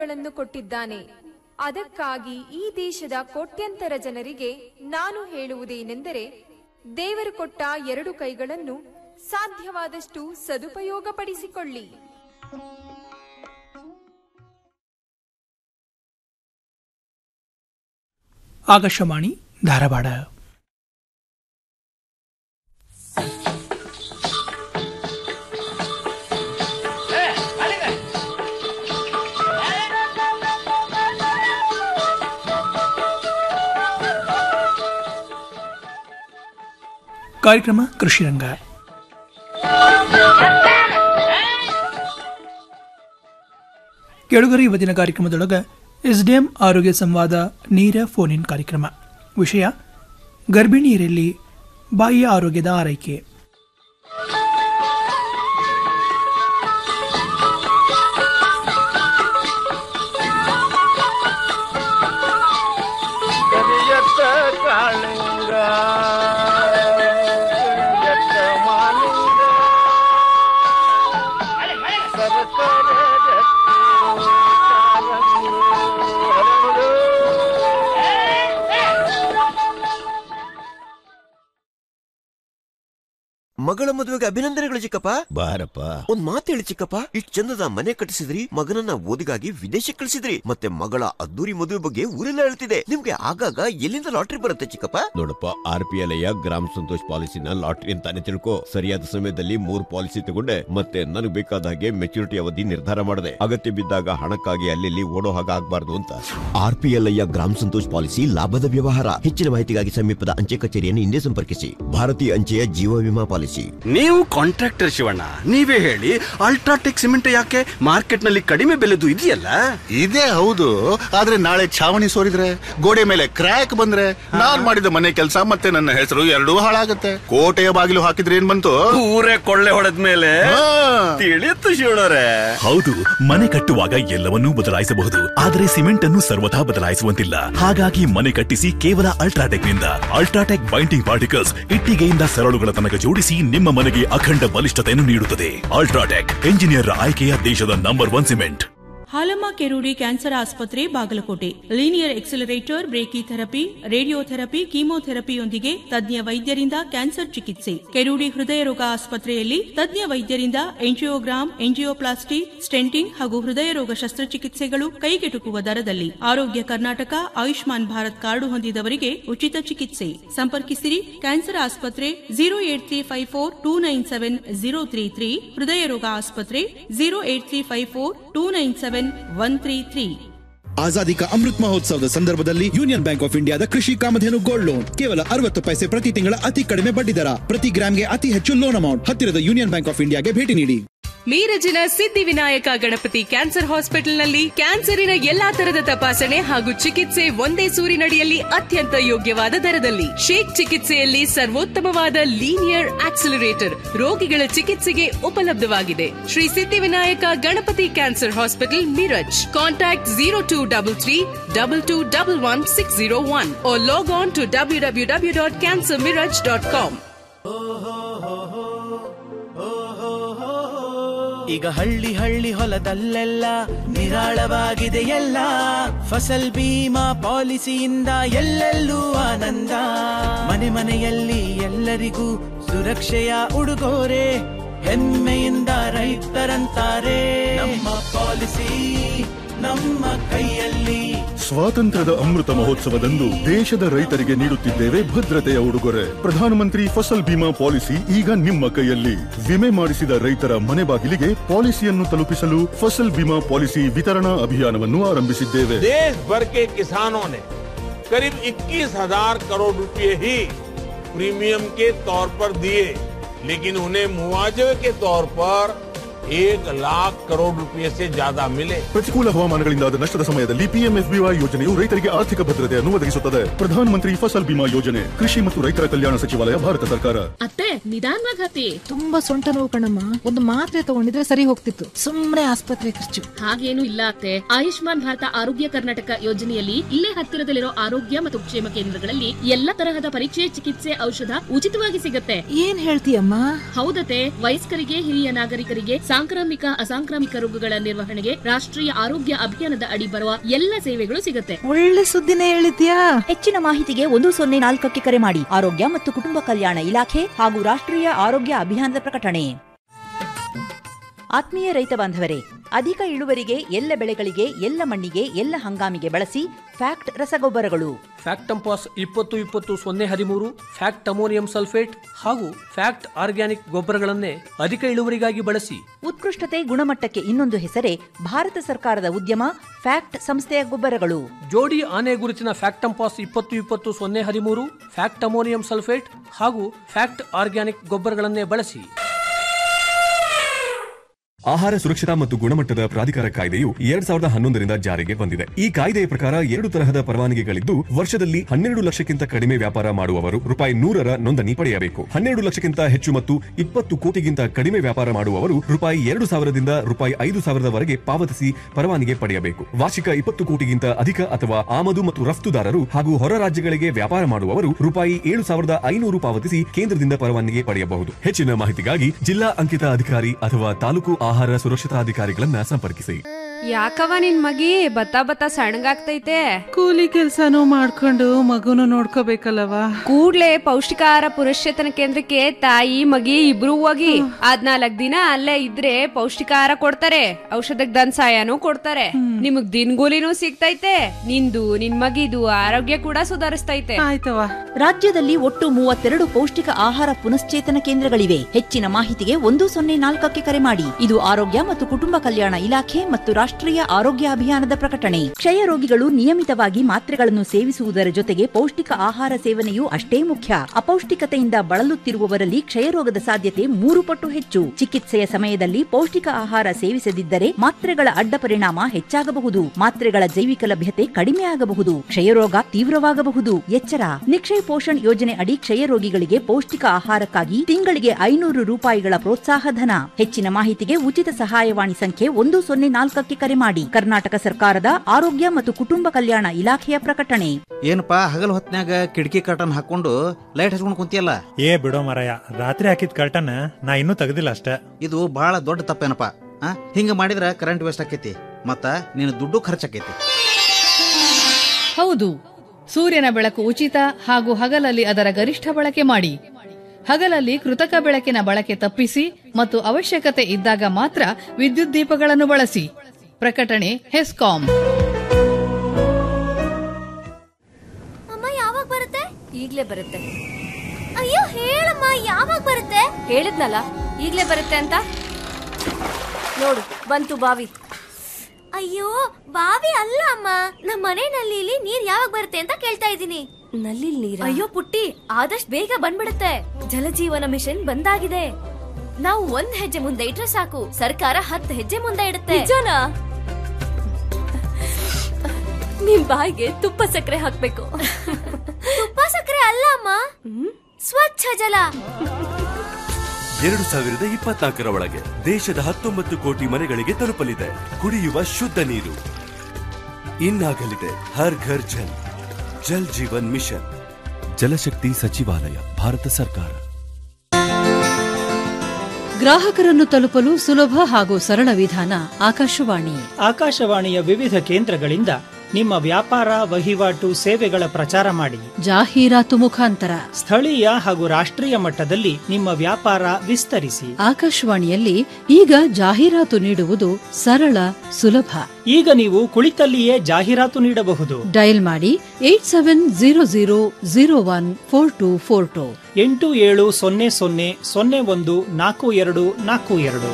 ಗಳನ್ನು ಕೊಟ್ಟಿದ್ದಾನೆ ಅದಕ್ಕಾಗಿ ಈ ದೇಶದ ಕೋಟ್ಯಂತರ ಜನರಿಗೆ ನಾನು ಹೇಳುವುದೇನೆಂದರೆ ದೇವರು ಕೊಟ್ಟ ಎರಡು ಕೈಗಳನ್ನು ಸಾಧ್ಯವಾದಷ್ಟು ಸದುಪಯೋಗಪಡಿಸಿಕೊಳ್ಳಿ ಆಕಾಶವಾಣಿ ಧಾರವಾಡ ಕಾರ್ಯಕ್ರಮ ಕೃಷಿ ರಂಗ ಕೆಳಗರೆ ಇವತ್ತಿನ ಕಾರ್ಯಕ್ರಮದೊಳಗ ಎಸ್ಡಿಎಂ ಆರೋಗ್ಯ ಸಂವಾದ ನೇರ ಫೋನ್ ಇನ್ ಕಾರ್ಯಕ್ರಮ ವಿಷಯ ಗರ್ಭಿಣಿಯರಲ್ಲಿ ಬಾಯಿಯ ಆರೋಗ್ಯದ ಆರೈಕೆ ಕರಿಯತ್ತ ಕಾಳಿಂಗ ಕರಿಯತ್ತ ಮಾಲಿಂಗ ಸರಸರ ಜತ್ತಿ ಕಾರಂಗು ಹರಳು. ಮಗಳ ಮದುವೆಗೆ ಅಭಿನಂದನೆಗಳು ಚಿಕ್ಕಪ್ಪ ಬಾರಪ್ಪ ಒಂದ್ ಮಾತು ಹೇಳಿ ಚಿಕ್ಕಪ್ಪ ಇಷ್ಟ್ ಚಂದದ ಮನೆ ಕಟ್ಟಿಸಿದ್ರಿ ಮಗನನ್ನ ಓದಿಗಾಗಿ ವಿದೇಶಕ್ಕೆ ಕಳಿಸಿದ್ರಿ ಮತ್ತೆ ಮಗಳ ಅದ್ದೂರಿ ಮದುವೆ ಬಗ್ಗೆ ಊರೆಲ್ಲ ಹೇಳ್ತಿದೆ ನಿಮ್ಗೆ ಆಗಾಗ ಎಲ್ಲಿಂದ ಲಾಟ್ರಿ ಬರುತ್ತೆ ಚಿಕ್ಕಪ್ಪ ನೋಡಪ್ಪ ಆರ್ ಪಿ ಎಲ್ ಗ್ರಾಮ ಸಂತೋಷ್ ಪಾಲಿಸಿನ ಲಾಟ್ರಿ ಅಂತಾನೆ ತಿಳ್ಕೊ ಸರಿಯಾದ ಸಮಯದಲ್ಲಿ ಮೂರ್ ಪಾಲಿಸಿ ತಗೊಂಡೆ ಮತ್ತೆ ನನಗೆ ಬೇಕಾದ ಹಾಗೆ ಮೆಚುರಿಟಿ ಅವಧಿ ನಿರ್ಧಾರ ಮಾಡಿದೆ ಅಗತ್ಯ ಬಿದ್ದಾಗ ಹಣಕ್ಕಾಗಿ ಅಲ್ಲಿ ಓಡೋ ಹಾಗೆ ಆಗ್ಬಾರ್ದು ಅಂತ ಆರ್ ಪಿ ಎಲ್ ಐಯ ಗ್ರಾಮ ಸಂತೋಷ್ ಪಾಲಿಸಿ ಲಾಭದ ವ್ಯವಹಾರ ಹೆಚ್ಚಿನ ಮಾಹಿತಿಗಾಗಿ ಸಮೀಪದ ಅಂಚೆ ಕಚೇರಿಯನ್ನು ಹಿಂದೆ ಸಂಪರ್ಕಿಸಿ ಭಾರತೀಯ ಅಂಚೆಯ ಜೀವ ವಿಮಾ ಪಾಲಿಸಿ ನೀವು ಕಾಂಟ್ರಾಕ್ಟರ್ ಶಿವಣ್ಣ ನೀವೇ ಹೇಳಿ ಅಲ್ಟ್ರಾಟೆಕ್ ಸಿಮೆಂಟ್ ಯಾಕೆ ಮಾರ್ಕೆಟ್ ನಲ್ಲಿ ಕಡಿಮೆ ಬೆಲೆದು ಇದೆಯಲ್ಲ ಇದೇ ಹೌದು ಆದ್ರೆ ನಾಳೆ ಛಾವಣಿ ಸೋರಿದ್ರೆ ಗೋಡೆ ಮೇಲೆ ಕ್ರ್ಯಾಕ್ ಬಂದ್ರೆ ನಾನ್ ಮಾಡಿದ ಮನೆ ಕೆಲಸ ಮತ್ತೆ ನನ್ನ ಹೆಸರು ಎರಡೂ ಹಾಳಾಗತ್ತೆ ಕೋಟೆಯ ಬಾಗಿಲು ಹಾಕಿದ್ರೆ ಏನ್ ಬಂತು ಊರೇ ಕೊಳ್ಳೆ ಹೊಡೆದ ಮೇಲೆ ಹಾ. ತಿಳಿಯುತ್ತು ಶಿವಣ್ಣರೇ ಹೌದು ಮನೆ ಕಟ್ಟುವಾಗ ಎಲ್ಲವನ್ನೂ ಬದಲಾಯಿಸಬಹುದು ಆದರೆ ಸಿಮೆಂಟ್ ಅನ್ನು ಸರ್ವಥಾ ಬದಲಾಯಿಸುವಂತಿಲ್ಲ ಹಾಗಾಗಿ ಮನೆ ಕಟ್ಟಿಸಿ ಕೇವಲ ಅಲ್ಟ್ರಾಟೆಕ್ ನಿಂದ ಅಲ್ಟ್ರಾಟೆಕ್ ಬೈಂಡಿಂಗ್ ಪಾರ್ಟಿಕಲ್ಸ್ ಇಟ್ಟಿಗೆಯಿಂದ ಸರಳುಗಳ ತನಕ ಜೋಡಿಸಿ ನಿಮ್ಮ ಮನೆಗೆ ಅಖಂಡ ಬಲಿಷ್ಠತೆಯನ್ನು ನೀಡುತ್ತದೆ ಅಲ್ಟ್ರಾಟೆಕ್ ಎಂಜಿನಿಯರ್ ಆಯ್ಕೆಯ ದೇಶದ number one cement Halamma Kerudi cancer ಆಸ್ಪತ್ರೆ Bagalkote linear accelerator brachytherapy radiotherapy ಕೀಮೋಥೆರಪಿಯೊಂದಿಗೆ ತಜ್ಞ ವೈದ್ಯರಿಂದ ಕ್ಯಾನ್ಸರ್ ಚಿಕಿತ್ಸೆ ಕೆರೂಡಿ ಹೃದಯ ರೋಗ ಆಸ್ಪತ್ರೆಯಲ್ಲಿ ತಜ್ಞ ವೈದ್ಯರಿಂದ ಎಂಜಿಯೋಗ್ರಾಮ್ ಎಂಜಿಯೋಪ್ಲಾಸ್ಟಿ ಸ್ಟೆಂಟಿಂಗ್ ಹಾಗೂ ಹೃದಯ ರೋಗ ಶಸ್ತ್ರಚಿಕಿತ್ಸೆಗಳು ಕೈಗೆಟುಕುವ ದರದಲ್ಲಿ ಆರೋಗ್ಯ ಕರ್ನಾಟಕ ಆಯುಷ್ಮಾನ್ ಭಾರತ್ ಕಾರ್ಡು ಹೊಂದಿದವರಿಗೆ ಉಚಿತ ಚಿಕಿತ್ಸೆ ಸಂಪರ್ಕಿಸಿರಿ ಕ್ಯಾನ್ಸರ್ ಆಸ್ಪತ್ರೆ zero eight three five four two nine seven zero three three ಹೃದಯ ರೋಗ ಆಸ್ಪತ್ರೆ zero eight three five four two nine seven one three three Azadi ka Amrit ಮಹೋತ್ಸವದ ಸಂದರ್ಭದಲ್ಲಿ ಯೂನಿಯನ್ ಬ್ಯಾಂಕ್ ಆಫ್ ಇಂಡಿಯಾದ ಕೃಷಿ ಕಾಮಧೇನು ಗೋಲ್ಡ್ ಲೋನ್ ಕೇವಲ ಅರವತ್ತು ಪೈಸೆ ಪ್ರತಿ ತಿಂಗಳ ಅತಿ ಕಡಿಮೆ ಬಡ್ಡಿ ದರ ಪ್ರತಿ ಗ್ರಾಮ್ಗೆ ಅತಿ ಹೆಚ್ಚು ಲೋನ್ ಅಮೌಂಟ್ ಹತ್ತಿರದ ಯೂನಿಯನ್ ಬ್ಯಾಂಕ್ ಆಫ್ ಇಂಡಿಯಾಗೆ ಭೇಟಿ ನೀಡಿ ಮೀರಜಿನ ಸಿದ್ಧಿವಿನಾಯಕ ಗಣಪತಿ ಕ್ಯಾನ್ಸರ್ ಹಾಸ್ಪಿಟಲ್ನಲ್ಲಿ ಕ್ಯಾನ್ಸರಿನ ಎಲ್ಲಾ ತರದ ತಪಾಸಣೆ ಹಾಗೂ ಚಿಕಿತ್ಸೆ ಒಂದೇ ಸೂರಿನಡಿಯಲ್ಲಿ ಅತ್ಯಂತ ಯೋಗ್ಯವಾದ ದರದಲ್ಲಿ ಶೇಕ್ ಚಿಕಿತ್ಸೆಯಲ್ಲಿ ಸರ್ವೋತ್ತಮವಾದ ಲೀನಿಯರ್ ಆಕ್ಸಿಲರೇಟರ್ ರೋಗಿಗಳ ಚಿಕಿತ್ಸೆಗೆ ಉಪಲಬ್ಧವಾಗಿದೆ Shri Siddhivinayak Ganapati cancer hospital Miraj contact zero two double three double two double one six zero one log on to W W W dot cancer Miraj dot com ಈಗ ಹಳ್ಳಿ ಹಳ್ಳಿ ಹೊಲದಲ್ಲೆಲ್ಲ ನಿರಾಳವಾಗಿದೆ ಎಲ್ಲ ಫಸಲ್ ಬೀಮಾ ಪಾಲಿಸಿಯಿಂದ ಎಲ್ಲೆಲ್ಲೂ ಆನಂದ ಮನೆ ಮನೆಯಲ್ಲಿ ಎಲ್ಲರಿಗೂ ಸುರಕ್ಷೆಯ ಉಡುಗೊರೆ ಹೆಮ್ಮೆಯಿಂದ ರೈತರಂತಾರೆ ನಮ್ಮ ಪಾಲಿಸಿ ನಮ್ಮ ಕೈಯಲ್ಲಿ ಸ್ವಾತಂತ್ರ್ಯದ ಅಮೃತ ಮಹೋತ್ಸವದಂದು ದೇಶದ ರೈತರಿಗೆ ನೀಡುತ್ತಿದ್ದೇವೆ ಭದ್ರತೆಯ ಉಡುಗೊರೆ ಪ್ರಧಾನಮಂತ್ರಿ ಫಸಲ್ ಬಿಮಾ ಪಾಲಿಸಿ ಈಗ ನಿಮ್ಮ ಕೈಯಲ್ಲಿ ವಿಮೆ ಮಾಡಿಸಿದ ರೈತರ ಮನೆ ಬಾಗಿಲಿಗೆ ಪಾಲಿಸಿಯನ್ನು ತಲುಪಿಸಲು ಫಸಲ್ ಬಿಮಾ ಪಾಲಿಸಿ ವಿತರಣಾ ಅಭಿಯಾನವನ್ನು ಆರಂಭಿಸಿದ್ದೇವೆ देश भर के किसानों ने करीब 21,000 करोड़ रुपए ही प्रीमियम के तौर पर दिए लेकिन उन्हें मुआवजे के तौर पर एक लाख करोड़ रुपए से ज्यादा मिले ಪ್ರತಿಕೂಲ ಹವಾಮಾನಗಳಿಂದಾದ ನಷ್ಟದ ಸಮಯದಲ್ಲಿ ಪಿಎಂಎಫ್ಬಿವೈ ಯೋಜನೆಯು ರೈತರಿಗೆ ಆರ್ಥಿಕ ಭದ್ರತೆಯನ್ನು ಒದಗಿಸುತ್ತದೆ ಪ್ರಧಾನಮಂತ್ರಿ ಫಸಲ್ ಬಿಮಾ ಯೋಜನೆ ಕೃಷಿ ಮತ್ತು ರೈತರ ಕಲ್ಯಾಣ ಸಚಿವಾಲಯ ಭಾರತ ಸರ್ಕಾರ ಅತ್ತೆ ನಿಧಾನವಾಗಿ ಹತ್ತಿ ತುಂಬಾ ಸೊಂಟ ನೋವು ಕಣಮ್ಮ ಒಂದು ಮಾತ್ರೆ ತಗೊಂಡಿದ್ರೆ ಸರಿ ಹೋಗ್ತಿತ್ತು ಸುಮ್ನೆ ಆಸ್ಪತ್ರೆ ಖರ್ಚು ಹಾಗೇನು ಇಲ್ಲ ಅತ್ತೆ ಆಯುಷ್ಮಾನ್ ಭಾರತ ಆರೋಗ್ಯ ಕರ್ನಾಟಕ ಯೋಜನೆಯಲ್ಲಿ ಇಲ್ಲೇ ಹತ್ತಿರದಲ್ಲಿರೋ ಆರೋಗ್ಯ ಮತ್ತು ಕ್ಷೇಮ ಕೇಂದ್ರಗಳಲ್ಲಿ ಎಲ್ಲ ತರಹದ ಪರೀಕ್ಷೆ ಚಿಕಿತ್ಸೆ ಔಷಧ ಉಚಿತವಾಗಿ ಸಿಗತ್ತೆ ಏನ್ ಹೇಳ್ತೀಯಮ್ಮ ಹೌದತೆ ವಯಸ್ಕರಿಗೆ ಹಿರಿಯ ನಾಗರಿಕರಿಗೆ ಸಾಂಕ್ರಾಮಿಕ ಅಸಾಂಕ್ರಾಮಿಕ ರೋಗಗಳ ನಿರ್ವಹಣೆಗೆ ರಾಷ್ಟ್ರೀಯ ಆರೋಗ್ಯ ಅಭಿಯಾನದ ಅಡಿ ಬರುವ ಎಲ್ಲ ಸೇವೆಗಳು ಸಿಗುತ್ತೆ ಒಳ್ಳೆ ಸುದ್ದಿನೇ ಹೇಳಿದ್ಯಾ ಹೆಚ್ಚಿನ ಮಾಹಿತಿಗೆ ಒಂದು ಸೊನ್ನೆ ನಾಲ್ಕಕ್ಕೆ ಕರೆ ಮಾಡಿ ಆರೋಗ್ಯ ಮತ್ತು ಕುಟುಂಬ ಕಲ್ಯಾಣ ಇಲಾಖೆ ಹಾಗೂ ರಾಷ್ಟ್ರೀಯ ಆರೋಗ್ಯ ಅಭಿಯಾನದ ಪ್ರಕಟಣೆ ಆತ್ಮೀಯ ರೈತ ಬಾಂಧವರೇ ಅಧಿಕ ಇಳುವರಿಗೆ ಎಲ್ಲ ಬೆಳೆಗಳಿಗೆ ಎಲ್ಲ ಮಣ್ಣಿಗೆ ಎಲ್ಲ ಹಂಗಾಮಿಗೆ ಬಳಸಿ ಫ್ಯಾಕ್ಟ್ ರಸಗೊಬ್ಬರಗಳು ಫ್ಯಾಕ್ಟಂಪಾಸ್ ಇಪ್ಪತ್ತು ಇಪ್ಪತ್ತು ಸೊನ್ನೆ ಹದಿಮೂರು ಫ್ಯಾಕ್ಟ್ ಅಮೋನಿಯಂ ಸಲ್ಫೇಟ್ ಹಾಗೂ ಫ್ಯಾಕ್ಟ್ ಆರ್ಗ್ಯಾನಿಕ್ ಗೊಬ್ಬರಗಳನ್ನೇ ಅಧಿಕ ಇಳುವರಿಗಾಗಿ ಬಳಸಿ ಉತ್ಕೃಷ್ಟತೆ ಗುಣಮಟ್ಟಕ್ಕೆ ಇನ್ನೊಂದು ಹೆಸರೇ ಭಾರತ ಸರ್ಕಾರದ ಉದ್ಯಮ ಫ್ಯಾಕ್ಟ್ ಸಂಸ್ಥೆಯ ಗೊಬ್ಬರಗಳು ಜೋಡಿ ಆನೆ ಗುರುತಿನ ಫ್ಯಾಕ್ಟಂಪಾಸ್ ಇಪ್ಪತ್ತು ಇಪ್ಪತ್ತು ಸೊನ್ನೆ ಹದಿಮೂರು ಫ್ಯಾಕ್ಟ್ ಅಮೋನಿಯಂ ಸಲ್ಫೇಟ್ ಹಾಗೂ ಫ್ಯಾಕ್ಟ್ ಆರ್ಗ್ಯಾನಿಕ್ ಗೊಬ್ಬರಗಳನ್ನೇ ಬಳಸಿ ಆಹಾರ ಸುರಕ್ಷತಾ ಮತ್ತು ಗುಣಮಟ್ಟದ ಪ್ರಾಧಿಕಾರ ಕಾಯ್ದೆಯು ಎರಡ್ ಸಾವಿರದ ಹನ್ನೊಂದರಿಂದ ಜಾರಿಗೆ ಬಂದಿದೆ ಈ ಕಾಯ್ದೆಯ ಪ್ರಕಾರ ಎರಡು ತರಹದ ಪರವಾನಗಿಗಳಿದ್ದು ವರ್ಷದಲ್ಲಿ ಹನ್ನೆರಡು ಲಕ್ಷಕ್ಕಿಂತ ಕಡಿಮೆ ವ್ಯಾಪಾರ ಮಾಡುವವರು ರೂಪಾಯಿ ನೂರರ ನೋಂದಣಿ ಪಡೆಯಬೇಕು ಹನ್ನೆರಡು ಲಕ್ಷಕ್ಕಿಂತ ಹೆಚ್ಚು ಮತ್ತು ಇಪ್ಪತ್ತು ಕೋಟಿಗಿಂತ ಕಡಿಮೆ ವ್ಯಾಪಾರ ಮಾಡುವವರು ರೂಪಾಯಿ ಎರಡು ಸಾವಿರದಿಂದ ರೂಪಾಯಿ ಐದು ಸಾವಿರದವರೆಗೆ ಪಾವತಿಸಿ ಪರವಾನಗಿ ಪಡೆಯಬೇಕು ವಾರ್ಷಿಕ ಇಪ್ಪತ್ತು ಕೋಟಿಗಿಂತ ಅಧಿಕ ಅಥವಾ ಆಮದು ಮತ್ತು ರಫ್ತುದಾರರು ಹಾಗೂ ಹೊರ ರಾಜ್ಯಗಳಿಗೆ ವ್ಯಾಪಾರ ಮಾಡುವವರು ರೂಪಾಯಿ ಏಳು ಸಾವಿರದ ಐನೂರು ಪಾವತಿಸಿ ಕೇಂದ್ರದಿಂದ ಪರವಾನಗಿ ಪಡೆಯಬಹುದು ಹೆಚ್ಚಿನ ಮಾಹಿತಿಗಾಗಿ ಜಿಲ್ಲಾ ಅಂಕಿತ ಅಧಿಕಾರಿ ಅಥವಾ ತಾಲೂಕು ಆಹಾರ ಸುರಕ್ಷತಾಧಿಕಾರಿಗಳನ್ನ ಸಂಪರ್ಕಿಸಿ ಯಾಕವ ನಿನ್ ಮಗಿ ಬತ್ತ ಬತ್ತ ಸಣ್ಣಗಾಗ್ತೈತೆ ಕೂಲಿ ಕೆಲ್ಸನೂ ಮಾಡ್ಕೊಂಡು ಮಗುನು ನೋಡ್ಕೋಬೇಕಲ್ಲವ ಕೂಡ್ಲೆ ಪೌಷ್ಟಿಕಾಹಾರ ಪುನಶ್ಚೇತನ ಕೇಂದ್ರಕ್ಕೆ ತಾಯಿ ಮಗಿ ಇಬ್ರು ಹೋಗಿ ಹದ್ನಾಲ್ಕ್ ದಿನ ಅಲ್ಲೇ ಇದ್ರೆ ಪೌಷ್ಟಿಕಾಹಾರ ಕೊಡ್ತಾರೆ ಔಷಧಕ್ ದನ್ ಸಹಾಯನೂ ಕೊಡ್ತಾರೆ ನಿಮಗ್ ದಿನಗೂಲಿನೂ ಸಿಗ್ತೈತೆ ನಿಂದು ನಿನ್ ಮಗಿದು ಆರೋಗ್ಯ ಕೂಡ ಸುಧಾರಿಸ್ತೈತೆ ಆಯ್ತವ ರಾಜ್ಯದಲ್ಲಿ ಒಟ್ಟು ಮೂವತ್ತೆರಡು ಪೌಷ್ಟಿಕ ಆಹಾರ ಪುನಶ್ಚೇತನ ಕೇಂದ್ರಗಳಿವೆ ಹೆಚ್ಚಿನ ಮಾಹಿತಿಗೆ ಒಂದು ಸೊನ್ನೆ ನಾಲ್ಕಕ್ಕೆ ಕರೆ ಮಾಡಿ ಇದು ಆರೋಗ್ಯ ಮತ್ತು ಕುಟುಂಬ ಕಲ್ಯಾಣ ಇಲಾಖೆ ಮತ್ತು ರಾಷ್ಟ್ರೀಯ ಆರೋಗ್ಯ ಅಭಿಯಾನದ ಪ್ರಕಟಣೆ ಕ್ಷಯ ರೋಗಿಗಳು ನಿಯಮಿತವಾಗಿ ಮಾತ್ರೆಗಳನ್ನು ಸೇವಿಸುವುದರ ಜೊತೆಗೆ ಪೌಷ್ಟಿಕ ಆಹಾರ ಸೇವನೆಯೂ ಅಷ್ಟೇ ಮುಖ್ಯ ಅಪೌಷ್ಟಿಕತೆಯಿಂದ ಬಳಲುತ್ತಿರುವವರಲ್ಲಿ ಕ್ಷಯರೋಗದ ಸಾಧ್ಯತೆ ಮೂರು ಪಟ್ಟು ಹೆಚ್ಚು ಚಿಕಿತ್ಸೆಯ ಸಮಯದಲ್ಲಿ ಪೌಷ್ಟಿಕ ಆಹಾರ ಸೇವಿಸದಿದ್ದರೆ ಮಾತ್ರೆಗಳ ಅಡ್ಡ ಪರಿಣಾಮ ಹೆಚ್ಚಾಗಬಹುದು ಮಾತ್ರೆಗಳ ಜೈವಿಕ ಲಭ್ಯತೆ ಕಡಿಮೆ ಆಗಬಹುದು ಕ್ಷಯರೋಗ ತೀವ್ರವಾಗಬಹುದು ಎಚ್ಚರ ನಿಕ್ಷಯ್ ಪೋಷಣ್ ಯೋಜನೆ ಅಡಿ ಕ್ಷಯ ರೋಗಿಗಳಿಗೆ ಪೌಷ್ಟಿಕ ಆಹಾರಕ್ಕಾಗಿ ತಿಂಗಳಿಗೆ ಐನೂರು ರೂಪಾಯಿಗಳ ಪ್ರೋತ್ಸಾಹ ಧನ ಹೆಚ್ಚಿನ ಮಾಹಿತಿಗೆ ಉಚಿತ ಸಹಾಯವಾಣಿ ಸಂಖ್ಯೆ ಒಂದು ಸೊನ್ನೆ ನಾಲ್ಕಕ್ಕೆ ಕರೆ ಮಾಡಿ ಕರ್ನಾಟಕ ಸರ್ಕಾರದ ಆರೋಗ್ಯ ಮತ್ತು ಕುಟುಂಬ ಕಲ್ಯಾಣ ಇಲಾಖೆಯ ಪ್ರಕಟಣೆ ಏನಪ್ಪಾ ಹಗಲ್ ಹೊತ್ನ್ಯಾಗ ಕಿಟಕಿ ಕರ್ಟನ್ ಹಾಕೊಂಡು ಲೈಟ್ ಹಚ್ಕೊಂಡು ಕುಂತಿಯಲ್ಲ ಏ ಬಿಡೋ ಮರಯ ರಾತ್ರಿ ಹಾಕಿದ ಕರ್ಟನ್ ನಾ ಇನ್ನೂ ತೆಗ್ದಿಲ್ಲ ಅಷ್ಟೇ ಇದು ಬಹಳ ದೊಡ್ಡ ತಪ್ಪೇನಪ್ಪ ಆ ಹಿಂಗ ಮಾಡಿದ್ರ ಕರೆಂಟ್ ವೇಸ್ಟ್ ಆಕೈತಿ ಮತ್ತ ನೀನು ದುಡ್ಡು ಖರ್ಚಾಕೈತಿ ಹೌದು ಸೂರ್ಯನ ಬೆಳಕು ಉಚಿತ ಹಾಗೂ ಹಗಲಲ್ಲಿ ಅದರ ಗರಿಷ್ಠ ಬಳಕೆ ಮಾಡಿ ಹಗಲಲ್ಲಿ ಕೃತಕ ಬೆಳಕಿನ ಬಳಕೆ ತಪ್ಪಿಸಿ ಮತ್ತು ಅವಶ್ಯಕತೆ ಇದ್ದಾಗ ಮಾತ್ರ ವಿದ್ಯುತ್ ದೀಪಗಳನ್ನು ಬಳಸಿ ಪ್ರಕಟಣೆ ಹೆಸ್ಕಾಂ ಅಮ್ಮ ಯಾವಾಗ ಬರುತ್ತೆ ಈಗ್ಲೇ ಬರುತ್ತೆ ಅಯ್ಯೋ ಹೇಳಮ್ಮ ಯಾವಾಗ ಬರುತ್ತೆ ಹೇಳಿದ್ನಲ್ಲ ಈಗ್ಲೇ ಬರುತ್ತೆ ಅಂತ ನೋಡು ಬಂತು ಬಾವಿ ಅಯ್ಯೋ ಬಾವಿ ಅಲ್ಲ ಅಮ್ಮ ನಮ್ಮ ಮನೆ ನಲ್ಲಿಲಿ ನೀರ್ ಯಾವಾಗ ಬರುತ್ತೆ ಅಂತ ಕೇಳ್ತಾ ಇದ್ದೀನಿ ನಲ್ಲಿ ನೀರ ಅಯ್ಯೋ ಪುಟ್ಟಿ ಆದಷ್ಟು ಬೇಗ ಬಂದ್ಬಿಡುತ್ತೆ ಜಲಜೀವನ ಮಿಷನ್ ಬಂದಾಗಿದೆ ನಾವು ಒಂದ್ ಹೆಜ್ಜೆ ಮುಂದೆ ಇಟ್ರೆ ಸಾಕು ಸರ್ಕಾರ ಹತ್ತು ಹೆಜ್ಜೆ ಮುಂದೆ ಇಡುತ್ತೆ ನಿಜನಾ ನಿಮ್ ಬಾಯಿಗೆ ತುಪ್ಪ ಸಕ್ಕರೆ ಹಾಕ್ಬೇಕು ತುಪ್ಪ ಸಕ್ಕರೆ ಅಲ್ಲ ಅಮ್ಮ ಸ್ವಚ್ಛ ಜಲ ಎರಡು ಸಾವಿರದ ಇಪ್ಪತ್ನಾಲ್ಕರ ಒಳಗೆ ದೇಶದ ಹತ್ತೊಂಬತ್ತು ಕೋಟಿ ಮನೆಗಳಿಗೆ ತಲುಪಲಿದೆ ಕುಡಿಯುವ ಶುದ್ಧ ನೀರು ಇನ್ನಾಗಲಿದೆ ಹರ್ ಘರ್ ಜಲ್ ಜಲ್ ಜೀವನ್ ಮಿಷನ್ ಜಲಶಕ್ತಿ ಸಚಿವಾಲಯ ಭಾರತ ಸರ್ಕಾರ ಗ್ರಾಹಕರನ್ನು ತಲುಪಲು ಸುಲಭ ಹಾಗೂ ಸರಳ ವಿಧಾನ ಆಕಾಶವಾಣಿ ಆಕಾಶವಾಣಿಯ ವಿವಿಧ ಕೇಂದ್ರಗಳಿಂದ ನಿಮ್ಮ ವ್ಯಾಪಾರ ವಹಿವಾಟು ಸೇವೆಗಳ ಪ್ರಚಾರ ಮಾಡಿ ಜಾಹೀರಾತು ಮುಖಾಂತರ ಸ್ಥಳೀಯ ಹಾಗೂ ರಾಷ್ಟ್ರೀಯ ಮಟ್ಟದಲ್ಲಿ ನಿಮ್ಮ ವ್ಯಾಪಾರ ವಿಸ್ತರಿಸಿ ಆಕಾಶವಾಣಿಯಲ್ಲಿ ಈಗ ಜಾಹೀರಾತು ನೀಡುವುದು ಸರಳ ಸುಲಭ ಈಗ ನೀವು ಕುಳಿತಲ್ಲಿಯೇ ಜಾಹೀರಾತು ನೀಡಬಹುದು ಡಯಲ್ ಮಾಡಿ eight seven zero zero zero one four two four two ಎಂಟು ಏಳು ಸೊನ್ನೆ ಸೊನ್ನೆ ಸೊನ್ನೆ ಒಂದು ನಾಲ್ಕು ಎರಡು ನಾಲ್ಕು ಎರಡು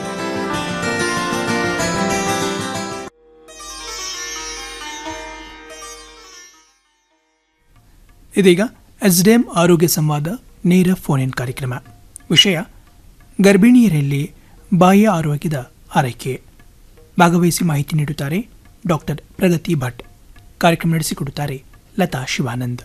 ಇದೀಗ ಎಸ್ಡಿಎಂ ಆರೋಗ್ಯ ಸಂವಾದ ನೇರ ಫೋನ್ ಇನ್ ಕಾರ್ಯಕ್ರಮ ವಿಷಯ ಗರ್ಭಿಣಿಯರಲ್ಲಿ ಬಾಹ್ಯ ಆರೋಗ್ಯದ ಆರೈಕೆ ಭಾಗವಹಿಸಿ ಮಾಹಿತಿ ನೀಡುತ್ತಾರೆ ಡಾಕ್ಟರ್ ಪ್ರಗತಿ ಭಟ್ ಕಾರ್ಯಕ್ರಮ ನಡೆಸಿಕೊಡುತ್ತಾರೆ ಲತಾ ಶಿವಾನಂದ್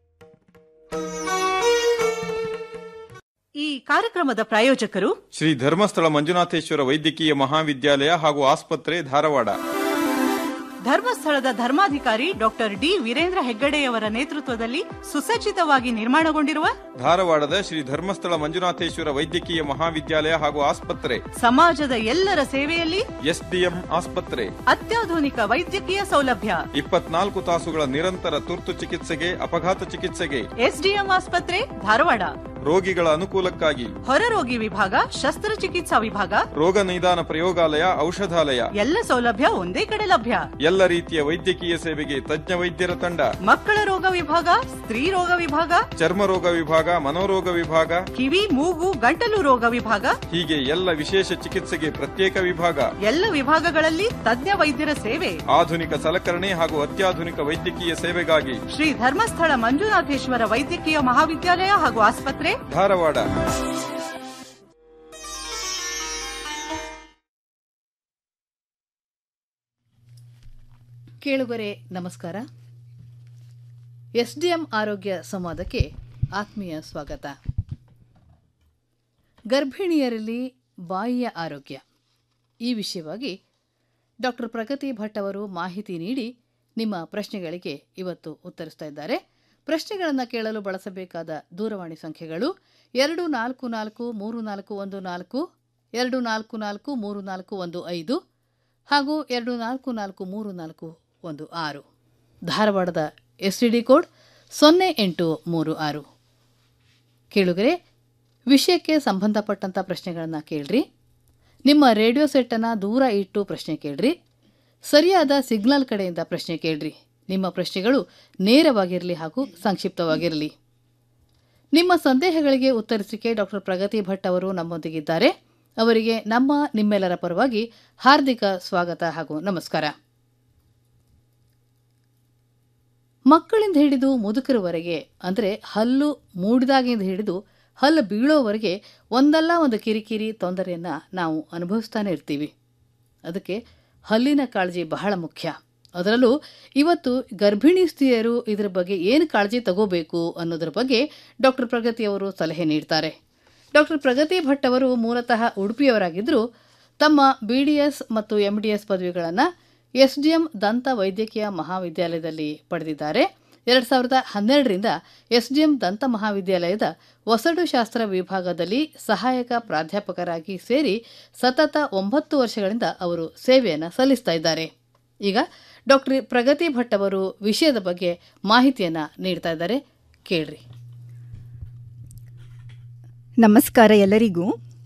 ಈ ಕಾರ್ಯಕ್ರಮದ ಪ್ರಾಯೋಜಕರು ಶ್ರೀ ಧರ್ಮಸ್ಥಳ ಮಂಜುನಾಥೇಶ್ವರ ವೈದ್ಯಕೀಯ ಮಹಾವಿದ್ಯಾಲಯ ಹಾಗೂ ಆಸ್ಪತ್ರೆ ಧಾರವಾಡ ಧರ್ಮಸ್ಥಳದ ಧರ್ಮಾಧಿಕಾರಿ ಡಾಕ್ಟರ್ ಡಿ ವೀರೇಂದ್ರ ಹೆಗ್ಗಡೆಯವರ ನೇತೃತ್ವದಲ್ಲಿ ಸುಸಜ್ಜಿತವಾಗಿ ನಿರ್ಮಾಣಗೊಂಡಿರುವ ಧಾರವಾಡದ ಶ್ರೀ ಧರ್ಮಸ್ಥಳ ಮಂಜುನಾಥೇಶ್ವರ ವೈದ್ಯಕೀಯ ಮಹಾವಿದ್ಯಾಲಯ ಹಾಗೂ ಆಸ್ಪತ್ರೆ ಸಮಾಜದ ಎಲ್ಲರ ಸೇವೆಯಲ್ಲಿ ಎಸ್ಡಿಎಂ ಆಸ್ಪತ್ರೆ ಅತ್ಯಾಧುನಿಕ ವೈದ್ಯಕೀಯ ಸೌಲಭ್ಯ ಇಪ್ಪತ್ನಾಲ್ಕು ತಾಸುಗಳ ನಿರಂತರ ತುರ್ತು ಚಿಕಿತ್ಸೆಗೆ ಅಪಘಾತ ಚಿಕಿತ್ಸೆಗೆ ಎಸ್ಡಿಎಂ ಆಸ್ಪತ್ರೆ ಧಾರವಾಡ ರೋಗಿಗಳ ಅನುಕೂಲಕ್ಕಾಗಿ ಹೊರರೋಗಿ ವಿಭಾಗ ಶಸ್ತ್ರಚಿಕಿತ್ಸಾ ವಿಭಾಗ ರೋಗ ನಿದಾನ ಪ್ರಯೋಗಾಲಯ ಔಷಧಾಲಯ ಎಲ್ಲ ಸೌಲಭ್ಯ ಒಂದೇ ಕಡೆ ಲಭ್ಯ ಎಲ್ಲ ರೀತಿಯ ವೈದ್ಯಕೀಯ ಸೇವೆಗೆ ತಜ್ಞ ವೈದ್ಯರ ತಂಡ ಮಕ್ಕಳ ರೋಗ ವಿಭಾಗ ಸ್ತ್ರೀ ರೋಗ ವಿಭಾಗ ಚರ್ಮ ರೋಗ ವಿಭಾಗ ಮನೋರೋಗ ವಿಭಾಗ ಕಿವಿ ಮೂಗು ಗಂಟಲು ರೋಗ ವಿಭಾಗ ಹೀಗೆ ಎಲ್ಲ ವಿಶೇಷ ಚಿಕಿತ್ಸೆಗೆ ಪ್ರತ್ಯೇಕ ವಿಭಾಗ ಎಲ್ಲ ವಿಭಾಗಗಳಲ್ಲಿ ತಜ್ಞ ವೈದ್ಯರ ಸೇವೆ ಆಧುನಿಕ ಸಲಕರಣೆ ಹಾಗೂ ಅತ್ಯಾಧುನಿಕ ವೈದ್ಯಕೀಯ ಸೇವೆಗಾಗಿ ಶ್ರೀ ಧರ್ಮಸ್ಥಳ ಮಂಜುನಾಥೇಶ್ವರ ವೈದ್ಯಕೀಯ ಮಹಾವಿದ್ಯಾಲಯ ಹಾಗೂ ಆಸ್ಪತ್ರೆ ಧಾರವಾಡ ಕೇಳುಗರೆ ನಮಸ್ಕಾರ ಎಸ್ಡಿಎಂ ಆರೋಗ್ಯ ಸಂವಾದಕ್ಕೆ ಆತ್ಮೀಯ ಸ್ವಾಗತ ಗರ್ಭಿಣಿಯರಲ್ಲಿ ಬಾಯಿಯ ಆರೋಗ್ಯ ಈ ವಿಷಯವಾಗಿ ಡಾಕ್ಟರ್ ಪ್ರಗತಿ ಭಟ್ ಅವರು ಮಾಹಿತಿ ನೀಡಿ ನಿಮ್ಮ ಪ್ರಶ್ನೆಗಳಿಗೆ ಇವತ್ತು ಉತ್ತರಿಸ್ತಾ ಇದ್ದಾರೆ ಪ್ರಶ್ನೆಗಳನ್ನು ಕೇಳಲು ಬಳಸಬೇಕಾದ ದೂರವಾಣಿ ಸಂಖ್ಯೆಗಳು ಎರಡು ನಾಲ್ಕು ನಾಲ್ಕು ಮೂರು ನಾಲ್ಕು ಒಂದು ನಾಲ್ಕು ಎರಡು ನಾಲ್ಕು ನಾಲ್ಕು ಮೂರು ನಾಲ್ಕು ಒಂದು ಐದು ಹಾಗೂ ಎರಡು ನಾಲ್ಕು ನಾಲ್ಕು ಮೂರು ನಾಲ್ಕು ಒಂದು ಆರು ಧಾರವಾಡದ ಎಸ್ ಟಿ ಡಿ ಕೋಡ್ ಸೊನ್ನೆ ಎಂಟು ಮೂರು ಆರು ಕೇಳುಗರೆ ವಿಷಯಕ್ಕೆ ಸಂಬಂಧಪಟ್ಟಂಥ ಪ್ರಶ್ನೆಗಳನ್ನು ಕೇಳ್ರಿ ನಿಮ್ಮ ರೇಡಿಯೋ ಸೆಟ್ಟನ್ನು ದೂರ ಇಟ್ಟು ಪ್ರಶ್ನೆ ಕೇಳ್ರಿ ಸರಿಯಾದ ಸಿಗ್ನಲ್ ಕಡೆಯಿಂದ ಪ್ರಶ್ನೆ ಕೇಳ್ರಿ ನಿಮ್ಮ ಪ್ರಶ್ನೆಗಳು ನೇರವಾಗಿರಲಿ ಹಾಗೂ ಸಂಕ್ಷಿಪ್ತವಾಗಿರಲಿ ನಿಮ್ಮ ಸಂದೇಹಗಳಿಗೆ ಉತ್ತರಿಸಲಿಕ್ಕೆ ಡಾಕ್ಟರ್ ಪ್ರಗತಿ ಭಟ್ ಅವರು ನಮ್ಮೊಂದಿಗಿದ್ದಾರೆ ಅವರಿಗೆ ನಮ್ಮ ನಿಮ್ಮೆಲ್ಲರ ಪರವಾಗಿ ಹಾರ್ದಿಕ ಸ್ವಾಗತ ಹಾಗೂ ನಮಸ್ಕಾರ ಮಕ್ಕಳಿಂದ ಹಿಡಿದು ಮುದುಕರವರೆಗೆ ಅಂದರೆ ಹಲ್ಲು ಮೂಡಿದಾಗಿಂದ ಹಿಡಿದು ಹಲ್ಲು ಬೀಳೋವರೆಗೆ ಒಂದಲ್ಲ ಒಂದು ಕಿರಿಕಿರಿ ತೊಂದರೆಯನ್ನು ನಾವು ಅನುಭವಿಸ್ತಾನೆ ಇರ್ತೀವಿ ಅದಕ್ಕೆ ಹಲ್ಲಿನ ಕಾಳಜಿ ಬಹಳ ಮುಖ್ಯ ಅದರಲ್ಲೂ ಇವತ್ತು ಗರ್ಭಿಣಿ ಸ್ತ್ರೀಯರು ಇದರ ಬಗ್ಗೆ ಏನು ಕಾಳಜಿ ತಗೋಬೇಕು ಅನ್ನೋದ್ರ ಬಗ್ಗೆ ಡಾಕ್ಟರ್ ಪ್ರಗತಿ ಅವರು ಸಲಹೆ ನೀಡ್ತಾರೆ ಡಾಕ್ಟರ್ ಪ್ರಗತಿ ಭಟ್ ಅವರು ಮೂಲತಃ ಉಡುಪಿಯವರಾಗಿದ್ದರೂ ತಮ್ಮ ಬಿ ಡಿ ಎಸ್ ಮತ್ತು ಎಂ ಡಿ ಎಸ್ ಪದವಿಗಳನ್ನು ಎಸ್ ಡಿ ಎಂ ದಂತ ವೈದ್ಯಕೀಯ ಮಹಾವಿದ್ಯಾಲಯದಲ್ಲಿ ಪಡೆದಿದ್ದಾರೆ ಎರಡು ಸಾವಿರದ ಹನ್ನೆರಡರಿಂದ ಎಸ್ ಡಿ ಎಂ ದಂತ ಮಹಾವಿದ್ಯಾಲಯದ ವಸಡುಶಾಸ್ತ್ರ ವಿಭಾಗದಲ್ಲಿ ಸಹಾಯಕ ಪ್ರಾಧ್ಯಾಪಕರಾಗಿ ಸೇರಿ ಸತತ ಒಂಬತ್ತು ವರ್ಷಗಳಿಂದ ಅವರು ಸೇವೆಯನ್ನು ಸಲ್ಲಿಸ್ತಾ ಇದ್ದಾರೆ ಈಗ ಡಾಕ್ಟರ್ ಪ್ರಗತಿ ಭಟ್ ಅವರು ವಿಷಯದ ಬಗ್ಗೆ ಮಾಹಿತಿಯನ್ನು ನೀಡ್ತಾ ಇದ್ದಾರೆ ಕೇಳ್ರಿ ನಮಸ್ಕಾರ ಎಲ್ಲರಿಗೂ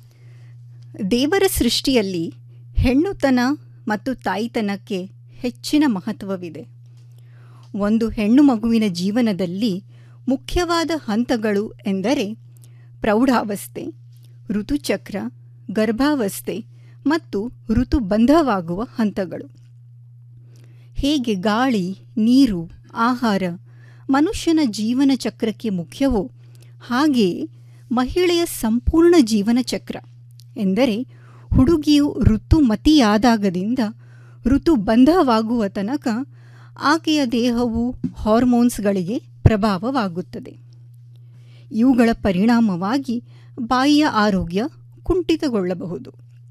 ದೇವರ ಸೃಷ್ಟಿಯಲ್ಲಿ ಹೆಣ್ಣುತನ ಮತ್ತು ತಾಯಿತನಕ್ಕೆ ಹೆಚ್ಚಿನ ಮಹತ್ವವಿದೆ ಒಂದು ಹೆಣ್ಣು ಮಗುವಿನ ಜೀವನದಲ್ಲಿ ಮುಖ್ಯವಾದ ಹಂತಗಳು ಎಂದರೆ ಪ್ರೌಢಾವಸ್ಥೆ ಋತುಚಕ್ರ ಗರ್ಭಾವಸ್ಥೆ ಮತ್ತು ಋತುಬಂಧವಾಗುವ ಹಂತಗಳು ಹೇಗೆ ಗಾಳಿ ನೀರು ಆಹಾರ ಮನುಷ್ಯನ ಜೀವನ ಚಕ್ರಕ್ಕೆ ಮುಖ್ಯವೋ ಹಾಗೆಯೇ ಮಹಿಳೆಯ ಸಂಪೂರ್ಣ ಜೀವನ ಚಕ್ರ ಎಂದರೆ ಹುಡುಗಿಯು ಋತುಮತಿಯಾದಾಗದಿಂದ ಋತುಬಂಧವಾಗುವ ತನಕ ಆಕೆಯ ದೇಹವು ಹಾರ್ಮೋನ್ಸ್ಗಳಿಗೆ ಪ್ರಭಾವವಾಗುತ್ತದೆ ಇವುಗಳ ಪರಿಣಾಮವಾಗಿ ಬಾಯಿಯ ಆರೋಗ್ಯ ಕುಂಠಿತಗೊಳ್ಳಬಹುದು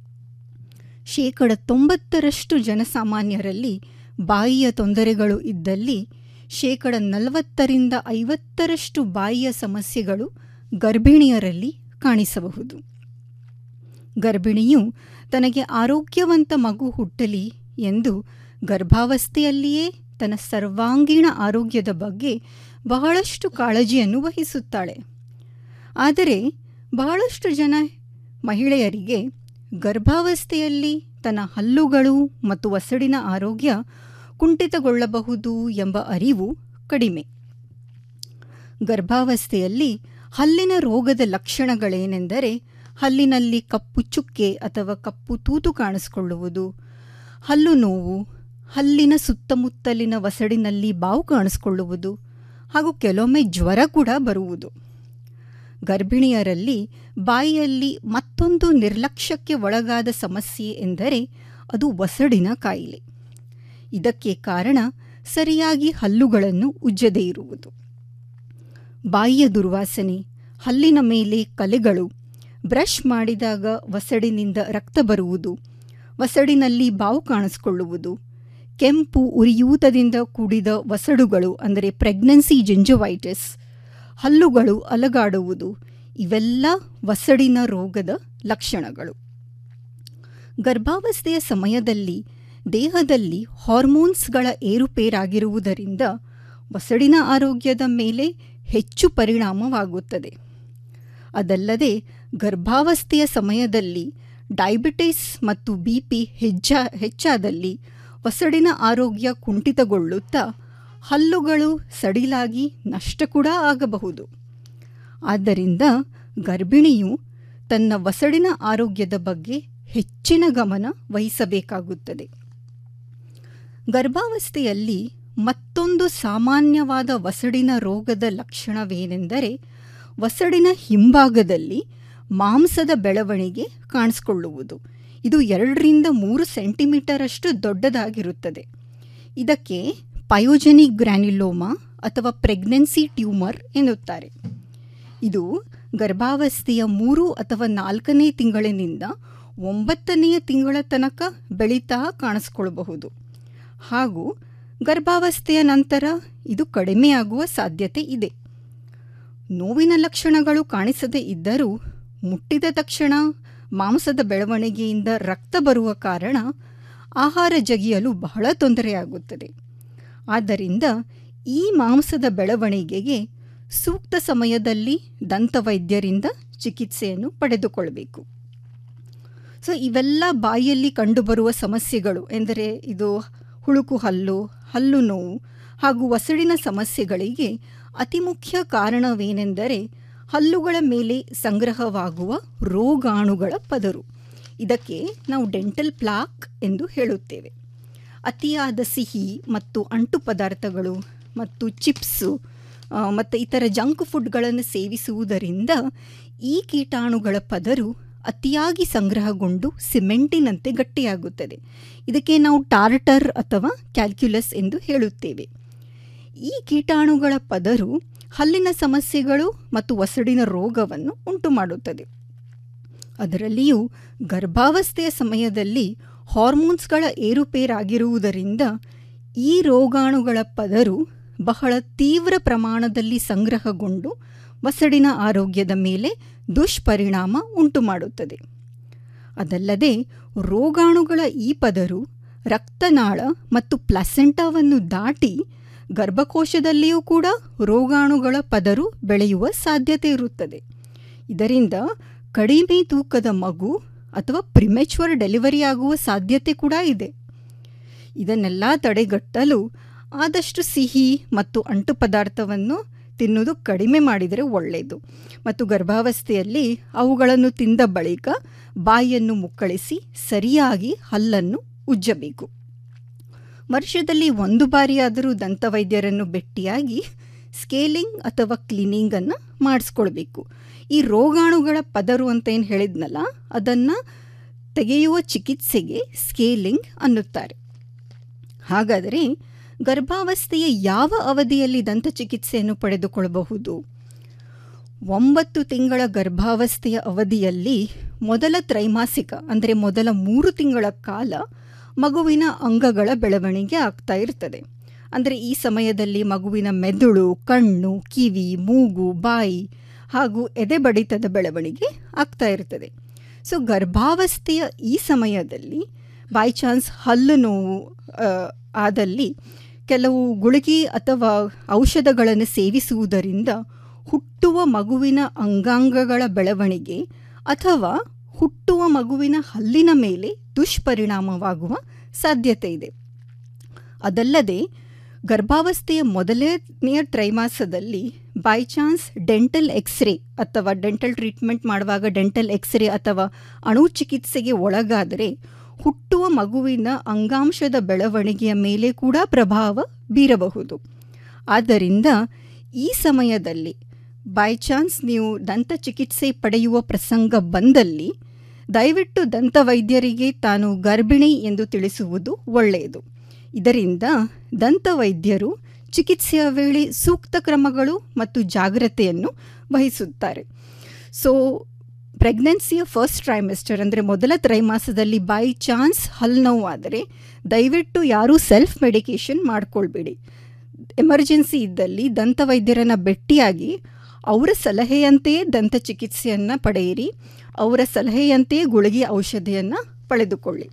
ಶೇಕಡ ತೊಂಬತ್ತರಷ್ಟು ಜನಸಾಮಾನ್ಯರಲ್ಲಿ ಬಾಯಿಯ ತೊಂದರೆಗಳು ಇದ್ದಲ್ಲಿ ಶೇಕಡ ನಲವತ್ತರಿಂದ ಐವತ್ತರಷ್ಟು ಬಾಯಿಯ ಸಮಸ್ಯೆಗಳು ಗರ್ಭಿಣಿಯರಲ್ಲಿ ಕಾಣಿಸಬಹುದು ಗರ್ಭಿಣಿಯು ತನಗೆ ಆರೋಗ್ಯವಂತ ಮಗು ಹುಟ್ಟಲಿ ಎಂದು ಗರ್ಭಾವಸ್ಥೆಯಲ್ಲಿಯೇ ತನ್ನ ಸರ್ವಾಂಗೀಣ ಆರೋಗ್ಯದ ಬಗ್ಗೆ ಬಹಳಷ್ಟು ಕಾಳಜಿಯನ್ನು ವಹಿಸುತ್ತಾಳೆ ಆದರೆ ಬಹಳಷ್ಟು ಜನ ಮಹಿಳೆಯರಿಗೆ ಗರ್ಭಾವಸ್ಥೆಯಲ್ಲಿ ತನ್ನ ಹಲ್ಲುಗಳು ಮತ್ತು ಒಸಡಿನ ಆರೋಗ್ಯ ಕುಂಠಿತಗೊಳ್ಳಬಹುದು ಎಂಬ ಅರಿವು ಕಡಿಮೆ ಗರ್ಭಾವಸ್ಥೆಯಲ್ಲಿ ಹಲ್ಲಿನ ರೋಗದ ಲಕ್ಷಣಗಳೇನೆಂದರೆ ಹಲ್ಲಿನಲ್ಲಿ ಕಪ್ಪು ಚುಕ್ಕೆ ಅಥವಾ ಕಪ್ಪು ತೂತು ಕಾಣಿಸಿಕೊಳ್ಳುವುದು ಹಲ್ಲು ನೋವು ಹಲ್ಲಿನ ಸುತ್ತಮುತ್ತಲಿನ ವಸಡಿನಲ್ಲಿ ಬಾವು ಕಾಣಿಸಿಕೊಳ್ಳುವುದು ಹಾಗೂ ಕೆಲವೊಮ್ಮೆ ಜ್ವರ ಕೂಡ ಬರುವುದು ಗರ್ಭಿಣಿಯರಲ್ಲಿ ಬಾಯಿಯಲ್ಲಿ ಮತ್ತೊಂದು ನಿರ್ಲಕ್ಷ್ಯಕ್ಕೆ ಒಳಗಾದ ಸಮಸ್ಯೆ ಎಂದರೆ ಅದು ವಸಡಿನ ಕಾಯಿಲೆ ಇದಕ್ಕೆ ಕಾರಣ ಸರಿಯಾಗಿ ಹಲ್ಲುಗಳನ್ನು ಉಜ್ಜದೇ ಇರುವುದು ಬಾಯಿಯ ದುರ್ವಾಸನೆ ಹಲ್ಲಿನ ಮೇಲೆ ಕಲೆಗಳು ಬ್ರಷ್ ಮಾಡಿದಾಗ ವಸಡಿನಿಂದ ರಕ್ತ ಬರುವುದು ವಸಡಿನಲ್ಲಿ ಬಾವು ಕಾಣಿಸಿಕೊಳ್ಳುವುದು ಕೆಂಪು ಉರಿಯೂತದಿಂದ ಕೂಡಿದ ವಸಡುಗಳು ಅಂದರೆ ಪ್ರೆಗ್ನೆನ್ಸಿ ಜಿಂಜುವೈಟಿಸ್ ಹಲ್ಲುಗಳು ಅಲಗಾಡುವುದು ಇವೆಲ್ಲ ವಸಡಿನ ರೋಗದ ಲಕ್ಷಣಗಳು ಗರ್ಭಾವಸ್ಥೆಯ ಸಮಯದಲ್ಲಿ ದೇಹದಲ್ಲಿ ಹಾರ್ಮೋನ್ಸ್ಗಳ ಏರುಪೇರಾಗಿರುವುದರಿಂದ ವಸಡಿನ ಆರೋಗ್ಯದ ಮೇಲೆ ಹೆಚ್ಚು ಪರಿಣಾಮವಾಗುತ್ತದೆ ಅದಲ್ಲದೆ ಗರ್ಭಾವಸ್ಥೆಯ ಸಮಯದಲ್ಲಿ ಡಯಾಬಿಟಿಸ್ ಮತ್ತು ಬಿ ಪಿ ಹೆಚ್ಚ ಹೆಚ್ಚಾದಲ್ಲಿ ವಸಡಿನ ಆರೋಗ್ಯ ಕುಂಠಿತಗೊಳ್ಳುತ್ತಾ ಹಲ್ಲುಗಳು ಸಡಿಲಾಗಿ ನಷ್ಟ ಕೂಡ ಆಗಬಹುದು ಆದ್ದರಿಂದ ಗರ್ಭಿಣಿಯು ತನ್ನ ವಸಡಿನ ಆರೋಗ್ಯದ ಬಗ್ಗೆ ಹೆಚ್ಚಿನ ಗಮನ ವಹಿಸಬೇಕಾಗುತ್ತದೆ ಗರ್ಭಾವಸ್ಥೆಯಲ್ಲಿ ಮತ್ತೊಂದು ಸಾಮಾನ್ಯವಾದ ವಸಡಿನ ರೋಗದ ಲಕ್ಷಣವೇನೆಂದರೆ ವಸಡಿನ ಹಿಂಭಾಗದಲ್ಲಿ ಮಾಂಸದ ಬೆಳವಣಿಗೆ ಕಾಣಿಸಿಕೊಳ್ಳುವುದು ಇದು ಎರಡರಿಂದ ಮೂರು ಸೆಂಟಿಮೀಟರಷ್ಟು ದೊಡ್ಡದಾಗಿರುತ್ತದೆ ಇದಕ್ಕೆ ಪಯೋಜೆನಿಕ್ ಗ್ರ್ಯಾನ್ಯುಲೋಮಾ ಅಥವಾ ಪ್ರೆಗ್ನೆನ್ಸಿ ಟ್ಯೂಮರ್ ಎನ್ನುತ್ತಾರೆ ಇದು ಗರ್ಭಾವಸ್ಥೆಯ ಮೂರು ಅಥವಾ ನಾಲ್ಕನೇ ತಿಂಗಳಿನಿಂದ ಒಂಬತ್ತನೆಯ ತಿಂಗಳ ತನಕ ಬೆಳೀತಾ ಕಾಣಿಸ್ಕೊಳ್ಬಹುದು ಹಾಗೂ ಗರ್ಭಾವಸ್ಥೆಯ ನಂತರ ಇದು ಕಡಿಮೆಯಾಗುವ ಸಾಧ್ಯತೆ ಇದೆ ನೋವಿನ ಲಕ್ಷಣಗಳು ಕಾಣಿಸದೇ ಇದ್ದರೂ ಮುಟ್ಟಿದ ತಕ್ಷಣ ಮಾಂಸದ ಬೆಳವಣಿಗೆಯಿಂದ ರಕ್ತ ಬರುವ ಕಾರಣ ಆಹಾರ ಜಗಿಯಲು ಬಹಳ ತೊಂದರೆಯಾಗುತ್ತದೆ ಆದ್ದರಿಂದ ಈ ಮಾಂಸದ ಬೆಳವಣಿಗೆಗೆ ಸೂಕ್ತ ಸಮಯದಲ್ಲಿ ದಂತವೈದ್ಯರಿಂದ ಚಿಕಿತ್ಸೆಯನ್ನು ಪಡೆದುಕೊಳ್ಳಬೇಕು ಸೊ ಇವೆಲ್ಲ ಬಾಯಿಯಲ್ಲಿ ಕಂಡುಬರುವ ಸಮಸ್ಯೆಗಳು ಎಂದರೆ ಇದು ಹುಳುಕು ಹಲ್ಲು ಹಲ್ಲು ನೋವು ಹಾಗೂ ವಸಡಿನ ಸಮಸ್ಯೆಗಳಿಗೆ ಅತಿ ಮುಖ್ಯ ಕಾರಣವೇನೆಂದರೆ ಹಲ್ಲುಗಳ ಮೇಲೆ ಸಂಗ್ರಹವಾಗುವ ರೋಗಾಣುಗಳ ಪದರು ಇದಕ್ಕೆ ನಾವು ಡೆಂಟಲ್ ಪ್ಲಾಕ್ ಎಂದು ಹೇಳುತ್ತೇವೆ ಅತಿಯಾದ ಸಿಹಿ ಮತ್ತು ಅಂಟು ಪದಾರ್ಥಗಳು ಮತ್ತು ಚಿಪ್ಸು ಮತ್ತು ಇತರ ಜಂಕ್ ಫುಡ್ಗಳನ್ನು ಸೇವಿಸುವುದರಿಂದ ಈ ಕೀಟಾಣುಗಳ ಪದರು ಅತಿಯಾಗಿ ಸಂಗ್ರಹಗೊಂಡು ಸಿಮೆಂಟಿನಂತೆ ಗಟ್ಟಿಯಾಗುತ್ತದೆ ಇದಕ್ಕೆ ನಾವು ಟಾರ್ಟರ್ ಅಥವಾ ಕ್ಯಾಲ್ಕ್ಯುಲಸ್ ಎಂದು ಹೇಳುತ್ತೇವೆ ಈ ಕೀಟಾಣುಗಳ ಪದರು ಹಲ್ಲಿನ ಸಮಸ್ಯೆಗಳು ಮತ್ತು ವಸಡಿನ ರೋಗವನ್ನು ಉಂಟುಮಾಡುತ್ತದೆ ಅದರಲ್ಲಿಯೂ ಗರ್ಭಾವಸ್ಥೆಯ ಸಮಯದಲ್ಲಿ ಹಾರ್ಮೋನ್ಸ್ಗಳ ಏರುಪೇರಾಗಿರುವುದರಿಂದ ಈ ರೋಗಾಣುಗಳ ಪದರು ಬಹಳ ತೀವ್ರ ಪ್ರಮಾಣದಲ್ಲಿ ಸಂಗ್ರಹಗೊಂಡು ವಸಡಿನ ಆರೋಗ್ಯದ ಮೇಲೆ ದುಷ್ಪರಿಣಾಮ ಉಂಟುಮಾಡುತ್ತದೆ ಅದಲ್ಲದೆ ರೋಗಾಣುಗಳ ಈ ಪದರು ರಕ್ತನಾಳ ಮತ್ತು ಪ್ಲಾಸೆಂಟಾವನ್ನು ದಾಟಿ ಗರ್ಭಕೋಶದಲ್ಲಿಯೂ ಕೂಡ ರೋಗಾಣುಗಳ ಪದರು ಬೆಳೆಯುವ ಸಾಧ್ಯತೆ ಇರುತ್ತದೆ ಇದರಿಂದ ಕಡಿಮೆ ತೂಕದ ಮಗು ಅಥವಾ ಪ್ರಿಮೆಚುವರ್ ಡೆಲಿವರಿ ಆಗುವ ಸಾಧ್ಯತೆ ಕೂಡ ಇದೆ ಇದನ್ನೆಲ್ಲ ತಡೆಗಟ್ಟಲು ಆದಷ್ಟು ಸಿಹಿ ಮತ್ತು ಅಂಟು ಪದಾರ್ಥವನ್ನು ತಿನ್ನುವುದು ಕಡಿಮೆ ಮಾಡಿದರೆ ಒಳ್ಳೆಯದು ಮತ್ತು ಗರ್ಭಾವಸ್ಥೆಯಲ್ಲಿ ಅವುಗಳನ್ನು ತಿಂದ ಬಳಿಕ ಬಾಯಿಯನ್ನು ಮುಕ್ಕಳಿಸಿ ಸರಿಯಾಗಿ ಹಲ್ಲನ್ನು ಉಜ್ಜಬೇಕು ವರ್ಷದಲ್ಲಿ ಒಂದು ಬಾರಿಯಾದರೂ ದಂತವೈದ್ಯರನ್ನು ಭೇಟಿಯಾಗಿ ಸ್ಕೇಲಿಂಗ್ ಅಥವಾ ಕ್ಲೀನಿಂಗನ್ನು ಮಾಡಿಸ್ಕೊಳ್ಬೇಕು ಈ ರೋಗಾಣುಗಳ ಪದರು ಅಂತ ಏನು ಹೇಳಿದ್ನಲ್ಲ ಅದನ್ನು ತೆಗೆಯುವ ಚಿಕಿತ್ಸೆಗೆ ಸ್ಕೇಲಿಂಗ್ ಅನ್ನುತ್ತಾರೆ ಹಾಗಾದರೆ ಗರ್ಭಾವಸ್ಥೆಯ ಯಾವ ಅವಧಿಯಲ್ಲಿ ದಂತ ಚಿಕಿತ್ಸೆಯನ್ನು ಪಡೆದುಕೊಳ್ಳಬಹುದು ಒಂಬತ್ತು ತಿಂಗಳ ಗರ್ಭಾವಸ್ಥೆಯ ಅವಧಿಯಲ್ಲಿ ಮೊದಲ ತ್ರೈಮಾಸಿಕ ಅಂದರೆ ಮೊದಲ ಮೂರು ತಿಂಗಳ ಕಾಲ ಮಗುವಿನ ಅಂಗಗಳ ಬೆಳವಣಿಗೆ ಆಗ್ತಾ ಇರ್ತದೆ ಅಂದರೆ ಈ ಸಮಯದಲ್ಲಿ ಮಗುವಿನ ಮೆದುಳು ಕಣ್ಣು ಕಿವಿ ಮೂಗು ಬಾಯಿ ಹಾಗೂ ಎದೆ ಬಡಿತದ ಬೆಳವಣಿಗೆ ಆಗ್ತಾ ಇರ್ತದೆ ಸೊ ಗರ್ಭಾವಸ್ಥೆಯ ಈ ಸಮಯದಲ್ಲಿ ಬೈ ಚಾನ್ಸ್ ಹಲ್ಲು ನೋವು ಆದಲ್ಲಿ ಕೆಲವು ಗುಳಿಗೆ ಅಥವಾ ಔಷಧಗಳನ್ನು ಸೇವಿಸುವುದರಿಂದ ಹುಟ್ಟುವ ಮಗುವಿನ ಅಂಗಾಂಗಗಳ ಬೆಳವಣಿಗೆ ಅಥವಾ ಹುಟ್ಟುವ ಮಗುವಿನ ಹಲ್ಲಿನ ಮೇಲೆ ದುಷ್ಪರಿಣಾಮವಾಗುವ ಸಾಧ್ಯತೆ ಇದೆ ಅದಲ್ಲದೆ ಗರ್ಭಾವಸ್ಥೆಯ ಮೊದಲನೆಯ ತ್ರೈಮಾಸದಲ್ಲಿ ಬೈ ಚಾನ್ಸ್ ಡೆಂಟಲ್ ಎಕ್ಸ್ರೇ ಅಥವಾ ಡೆಂಟಲ್ ಟ್ರೀಟ್ಮೆಂಟ್ ಮಾಡುವಾಗ ಡೆಂಟಲ್ ಎಕ್ಸ್ರೇ ಅಥವಾ ಅಣು ಚಿಕಿತ್ಸೆಗೆ ಒಳಗಾದರೆ ಹುಟ್ಟುವ ಮಗುವಿನ ಅಂಗಾಂಶದ ಬೆಳವಣಿಗೆಯ ಮೇಲೆ ಕೂಡ ಪ್ರಭಾವ ಬೀರಬಹುದು ಆದ್ದರಿಂದ ಈ ಸಮಯದಲ್ಲಿ ಬೈ ಚಾನ್ಸ್ ನೀವು ದಂತ ಚಿಕಿತ್ಸೆ ಪಡೆಯುವ ಪ್ರಸಂಗ ಬಂದಲ್ಲಿ ದಯವಿಟ್ಟು ದಂತವೈದ್ಯರಿಗೆ ತಾನು ಗರ್ಭಿಣಿ ಎಂದು ತಿಳಿಸುವುದು ಒಳ್ಳೆಯದು ಇದರಿಂದ ದಂತವೈದ್ಯರು ಚಿಕಿತ್ಸೆಯ ವೇಳೆ ಸೂಕ್ತ ಕ್ರಮಗಳು ಮತ್ತು ಜಾಗ್ರತೆಯನ್ನು ವಹಿಸುತ್ತಾರೆ ಸೊ ಪ್ರೆಗ್ನೆನ್ಸಿಯ ಫಸ್ಟ್ ಟ್ರೈಮೆಸ್ಟರ್ ಅಂದರೆ ಮೊದಲ ತ್ರೈಮಾಸದಲ್ಲಿ ಬೈ ಚಾನ್ಸ್ ಹಲ್ಲು ನೋವು ಆದರೆ ದಯವಿಟ್ಟು ಯಾರೂ ಸೆಲ್ಫ್ ಮೆಡಿಕೇಷನ್ ಮಾಡ್ಕೊಳ್ಬೇಡಿ ಎಮರ್ಜೆನ್ಸಿ ಇದ್ದಲ್ಲಿ ದಂತವೈದ್ಯರನ್ನು ಭೇಟಿಯಾಗಿ ಅವರ ಸಲಹೆಯಂತೆಯೇ ದಂತ ಚಿಕಿತ್ಸೆಯನ್ನು ಪಡೆಯಿರಿ ಅವರ ಸಲಹೆಯಂತೆಯೇ ಗುಳಿಗೆ ಔಷಧಿಯನ್ನು ಪಡೆದುಕೊಳ್ಳಿ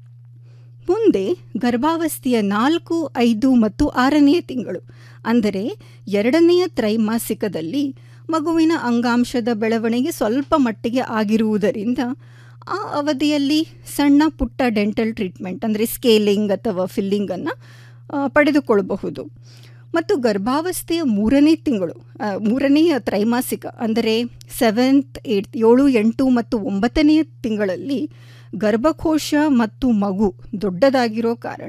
ಮುಂದೆ ಗರ್ಭಾವಸ್ಥೆಯ ನಾಲ್ಕು ಐದು ಮತ್ತು ಆರನೆಯ ತಿಂಗಳು ಅಂದರೆ ಎರಡನೆಯ ತ್ರೈಮಾಸಿಕದಲ್ಲಿ ಮಗುವಿನ ಅಂಗಾಂಶದ ಬೆಳವಣಿಗೆ ಸ್ವಲ್ಪ ಮಟ್ಟಿಗೆ ಆಗಿರುವುದರಿಂದ ಆ ಅವಧಿಯಲ್ಲಿ ಸಣ್ಣ ಪುಟ್ಟ ಡೆಂಟಲ್ ಟ್ರೀಟ್ಮೆಂಟ್ ಅಂದರೆ ಸ್ಕೇಲಿಂಗ್ ಅಥವಾ ಫಿಲ್ಲಿಂಗನ್ನು ಪಡೆದುಕೊಳ್ಳಬಹುದು ಮತ್ತು ಗರ್ಭಾವಸ್ಥೆಯ ಮೂರನೇ ತಿಂಗಳು ಆ, ಮೂರನೆಯ ತ್ರೈಮಾಸಿಕ ಅಂದರೆ ಸೆವೆಂತ್ ಏಟ್ ಏಳು ಎಂಟು ಮತ್ತು ಒಂಬತ್ತನೆಯ ತಿಂಗಳಲ್ಲಿ ಗರ್ಭಕೋಶ ಮತ್ತು ಮಗು ದೊಡ್ಡದಾಗಿರೋ ಕಾರಣ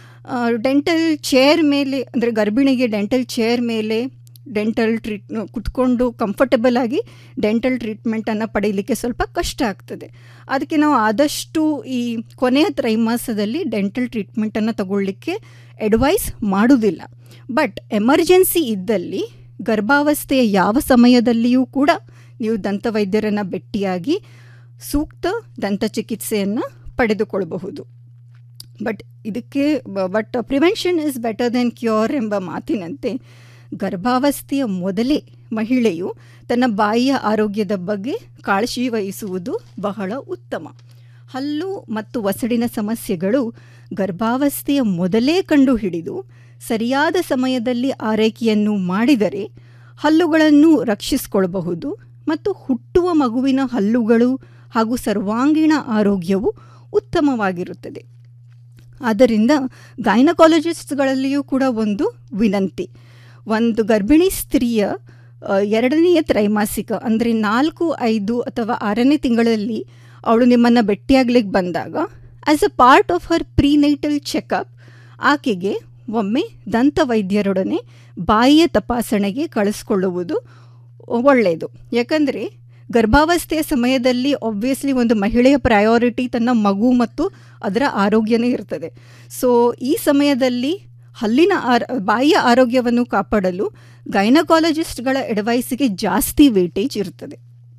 ಡೆಂಟಲ್ ಚೇರ್ ಮೇಲೆ ಅಂದರೆ ಗರ್ಭಿಣಿಗೆ ಡೆಂಟಲ್ ಚೇರ್ ಮೇಲೆ ಡೆಂಟಲ್ ಟ್ರೀಟ್ ಕುತ್ಕೊಂಡು ಕಂಫರ್ಟಬಲ್ ಆಗಿ ಡೆಂಟಲ್ ಟ್ರೀಟ್ಮೆಂಟನ್ನು ಪಡೀಲಿಕ್ಕೆ ಸ್ವಲ್ಪ ಕಷ್ಟ ಆಗ್ತದೆ ಅದಕ್ಕೆ ನಾವು ಆದಷ್ಟು ಈ ಕೊನೆಯ ತ್ರೈಮಾಸದಲ್ಲಿ ಡೆಂಟಲ್ ಟ್ರೀಟ್ಮೆಂಟನ್ನು ತಗೊಳ್ಳಿಕ್ಕೆ ಅಡ್ವೈಸ್ ಮಾಡುವುದಿಲ್ಲ ಬಟ್ ಎಮರ್ಜೆನ್ಸಿ ಇದ್ದಲ್ಲಿ ಗರ್ಭಾವಸ್ಥೆಯ ಯಾವ ಸಮಯದಲ್ಲಿಯೂ ಕೂಡ ನೀವು ದಂತವೈದ್ಯರನ್ನು ಭೇಟಿಯಾಗಿ ಸೂಕ್ತ ದಂತ ಚಿಕಿತ್ಸೆಯನ್ನು ಪಡೆದುಕೊಳ್ಳಬಹುದು ಬಟ್ ಇದಕ್ಕೆ but prevention is better than cure ಎಂಬ ಮಾತಿನಂತೆ ಗರ್ಭಾವಸ್ಥೆಯ ಮೊದಲೇ ಮಹಿಳೆಯು ತನ್ನ ಬಾಯಿಯ ಆರೋಗ್ಯದ ಬಗ್ಗೆ ಕಾಳಜಿ ವಹಿಸುವುದು ಬಹಳ ಉತ್ತಮ ಹಲ್ಲು ಮತ್ತು ಒಸಡಿನ ಸಮಸ್ಯೆಗಳು ಗರ್ಭಾವಸ್ಥೆಯ ಮೊದಲೇ ಕಂಡುಹಿಡಿದು ಸರಿಯಾದ ಸಮಯದಲ್ಲಿ ಆರೈಕೆಯನ್ನು ಮಾಡಿದರೆ ಹಲ್ಲುಗಳನ್ನು ರಕ್ಷಿಸಿಕೊಳ್ಳಬಹುದು ಮತ್ತು ಹುಟ್ಟುವ ಮಗುವಿನ ಹಲ್ಲುಗಳು ಹಾಗೂ ಸರ್ವಾಂಗೀಣ ಆರೋಗ್ಯವು ಉತ್ತಮವಾಗಿರುತ್ತದೆ ಆದ್ದರಿಂದ ಗೈನಕಾಲಜಿಸ್ಟ್ಗಳಲ್ಲಿಯೂ ಕೂಡ ಒಂದು ವಿನಂತಿ ಒಂದು ಗರ್ಭಿಣಿ ಸ್ತ್ರೀಯ ಆ, ಎರಡನೆಯ ತ್ರೈಮಾಸಿಕ ಅಂದರೆ ನಾಲ್ಕು ಐದು ಅಥವಾ ಆರನೇ ತಿಂಗಳಲ್ಲಿ ಅವಳು ನಿಮ್ಮನ್ನು ಭೇಟಿಯಾಗ್ಲಿಕ್ಕೆ ಬಂದಾಗ as a part of her prenatal checkup ಆಕೆಗೆ ಒಮ್ಮೆ ದಂತ ವೈದ್ಯರೊಡನೆ ಬಾಯಿಯ ತಪಾಸಣೆಗೆ ಕಳಿಸ್ಕೊಳ್ಳುವುದು ಒಳ್ಳೆಯದು ಯಾಕಂದರೆ ಗರ್ಭಾವಸ್ಥೆಯ ಸಮಯದಲ್ಲಿ ಆಬ್ವಿಯಸ್ಲಿ ಒಂದು ಮಹಿಳೆಯ ಪ್ರಯಾರಿಟಿ ತನ್ನ ಮಗು ಮತ್ತು ಅದರ ಆರೋಗ್ಯನೇ ಇರ್ತದೆ ಸೊ ಈ ಸಮಯದಲ್ಲಿ ಹಲ್ಲಿನ ಆರ್ ಬಾಯಿಯ ಆರೋಗ್ಯವನ್ನು ಕಾಪಾಡಲು ಗೈನಕಾಲಜಿಸ್ಟ್ಗಳ ಎಡವೈಸಿಗೆ ಜಾಸ್ತಿ ವೇಟೇಜ್ ಇರ್ತದೆ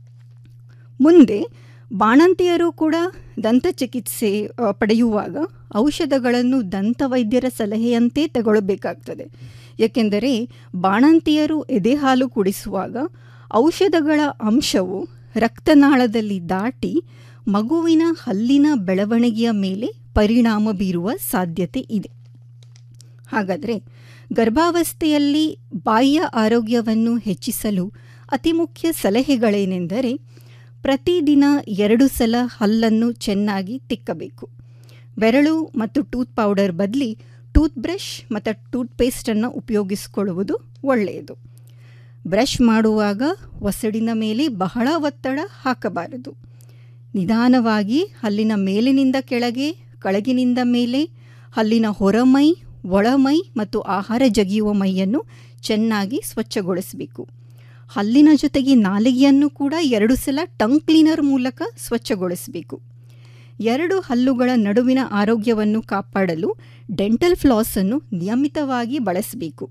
ಮುಂದೆ ಬಾಣಂತಿಯರು ಕೂಡ ದಂತ ಚಿಕಿತ್ಸೆ ಆ, ಪಡೆಯುವಾಗ ಔಷಧಗಳನ್ನು ದಂತವೈದ್ಯರ ಸಲಹೆಯಂತೆ ತಗೊಳ್ಬೇಕಾಗ್ತದೆ ಏಕೆಂದರೆ ಬಾಣಂತಿಯರು ಎದೆಹಾಲು ಕುಡಿಸುವಾಗ ಔಷಧಗಳ ಅಂಶವು ರಕ್ತನಾಳದಲ್ಲಿ ದಾಟಿ ಮಗುವಿನ ಹಲ್ಲಿನ ಬೆಳವಣಿಗೆಯ ಮೇಲೆ ಪರಿಣಾಮ ಬೀರುವ ಸಾಧ್ಯತೆ ಇದೆ ಹಾಗಾದರೆ ಗರ್ಭಾವಸ್ಥೆಯಲ್ಲಿ ಬಾಯಿಯ ಆರೋಗ್ಯವನ್ನು ಹೆಚ್ಚಿಸಲು ಅತಿ ಮುಖ್ಯ ಸಲಹೆಗಳೇನೆಂದರೆ ಪ್ರತಿದಿನ ಎರಡು ಸಲ ಹಲ್ಲನ್ನು ಚೆನ್ನಾಗಿ ತಿಕ್ಕಬೇಕು ಬೆರಳು ಮತ್ತು ಟೂತ್ ಪೌಡರ್ ಬದಲಿ ಟೂತ್ ಬ್ರಷ್ ಮತ್ತು ಟೂತ್ ಪೇಸ್ಟನ್ನು ಉಪಯೋಗಿಸಿಕೊಳ್ಳುವುದು ಒಳ್ಳೆಯದು ಬ್ರಷ್ ಮಾಡುವಾಗ ಒಸಡಿನ ಮೇಲೆ ಬಹಳ ಒತ್ತಡ ಹಾಕಬಾರದು ನಿಧಾನವಾಗಿ ಹಲ್ಲಿನ ಮೇಲಿನಿಂದ ಕೆಳಗೆ ಕೆಳಗಿನಿಂದ ಮೇಲೆ ಹಲ್ಲಿನ ಹೊರಮೈ ಒಳಮೈ ಮತ್ತು ಆಹಾರ ಜಗಿಯುವ ಮೈಯನ್ನು ಚೆನ್ನಾಗಿ ಸ್ವಚ್ಛಗೊಳಿಸಬೇಕು ಹಲ್ಲಿನ ಜೊತೆಗೆ ನಾಲಿಗೆಯನ್ನು ಕೂಡ ಎರಡು ಸಲ ಟಂಗ್ ಕ್ಲೀನರ್ ಮೂಲಕ ಸ್ವಚ್ಛಗೊಳಿಸಬೇಕು ಎರಡು ಹಲ್ಲುಗಳ ನಡುವಿನ ಆರೋಗ್ಯವನ್ನು ಕಾಪಾಡಲು ಡೆಂಟಲ್ ಫ್ಲಾಸನ್ನು ನಿಯಮಿತವಾಗಿ ಬಳಸಬೇಕು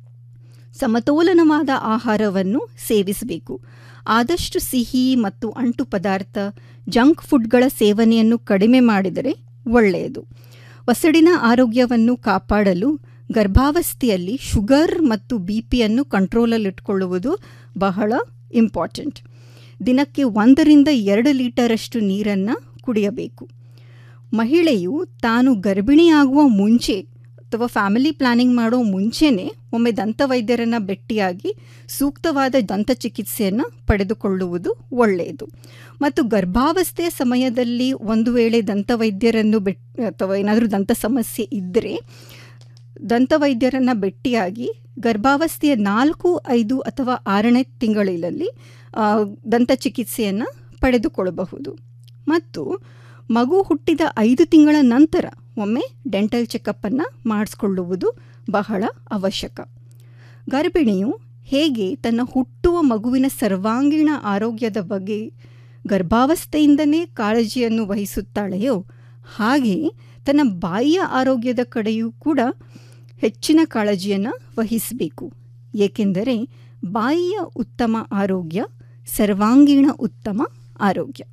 ಸಮತೋಲನವಾದ ಆಹಾರವನ್ನು ಸೇವಿಸಬೇಕು ಆದಷ್ಟು ಸಿಹಿ ಮತ್ತು ಅಂಟು ಪದಾರ್ಥ ಜಂಕ್ ಫುಡ್ಗಳ ಸೇವನೆಯನ್ನು ಕಡಿಮೆ ಮಾಡಿದರೆ ಒಳ್ಳೆಯದು ಒಸಡಿನ ಆರೋಗ್ಯವನ್ನು ಕಾಪಾಡಲು ಗರ್ಭಾವಸ್ಥೆಯಲ್ಲಿ ಶುಗರ್ ಮತ್ತು ಬಿ ಪಿಯನ್ನು ಕಂಟ್ರೋಲಲ್ಲಿಟ್ಕೊಳ್ಳುವುದು ಬಹಳ ಇಂಪಾರ್ಟೆಂಟ್ ದಿನಕ್ಕೆ ಒಂದರಿಂದ ಎರಡು ಲೀಟರಷ್ಟು ನೀರನ್ನು ಕುಡಿಯಬೇಕು ಮಹಿಳೆಯು ತಾನು ಗರ್ಭಿಣಿಯಾಗುವ ಮುಂಚೆ ಅಥವಾ ಫ್ಯಾಮಿಲಿ ಪ್ಲಾನಿಂಗ್ ಮಾಡೋ ಮುಂಚೆನೇ ಒಮ್ಮೆ ದಂತವೈದ್ಯರನ್ನು ಭೇಟಿಯಾಗಿ ಸೂಕ್ತವಾದ ದಂತ ಚಿಕಿತ್ಸೆಯನ್ನು ಪಡೆದುಕೊಳ್ಳುವುದು ಒಳ್ಳೆಯದು ಮತ್ತು ಗರ್ಭಾವಸ್ಥೆಯ ಸಮಯದಲ್ಲಿ ಒಂದು ವೇಳೆ ದಂತವೈದ್ಯರನ್ನು ಬೆಟ್ ಅಥವಾ ಏನಾದರೂ ದಂತ ಸಮಸ್ಯೆ ಇದ್ದರೆ ದಂತವೈದ್ಯರನ್ನು ಭೇಟಿಯಾಗಿ ಗರ್ಭಾವಸ್ಥೆಯ ನಾಲ್ಕು ಐದು ಅಥವಾ ಆರನೇ ತಿಂಗಳಲ್ಲಿ ಆ, ದಂತ ಚಿಕಿತ್ಸೆಯನ್ನು ಪಡೆದುಕೊಳ್ಳಬಹುದು ಮತ್ತು ಮಗು ಹುಟ್ಟಿದ ಐದು ತಿಂಗಳ ನಂತರ ಒಮ್ಮೆ ಡೆಂಟಲ್ ಚೆಕಪ್ಪನ್ನು ಮಾಡಿಸ್ಕೊಳ್ಳುವುದು ಬಹಳ ಅವಶ್ಯಕ ಗರ್ಭಿಣಿಯು ಹೇಗೆ ತನ್ನ ಹುಟ್ಟುವ ಮಗುವಿನ ಸರ್ವಾಂಗೀಣ ಆರೋಗ್ಯದ ಬಗ್ಗೆ ಗರ್ಭಾವಸ್ಥೆಯಿಂದನೇ ಕಾಳಜಿಯನ್ನು ವಹಿಸುತ್ತಾಳೆಯೋ ಹಾಗೆ ತನ್ನ ಬಾಯಿಯ ಆರೋಗ್ಯದ ಕಡೆಯೂ ಕೂಡ ಹೆಚ್ಚಿನ ಕಾಳಜಿಯನ್ನು ವಹಿಸಬೇಕು ಏಕೆಂದರೆ ಬಾಯಿಯ ಉತ್ತಮ ಆರೋಗ್ಯ ಸರ್ವಾಂಗೀಣ ಉತ್ತಮ ಆರೋಗ್ಯ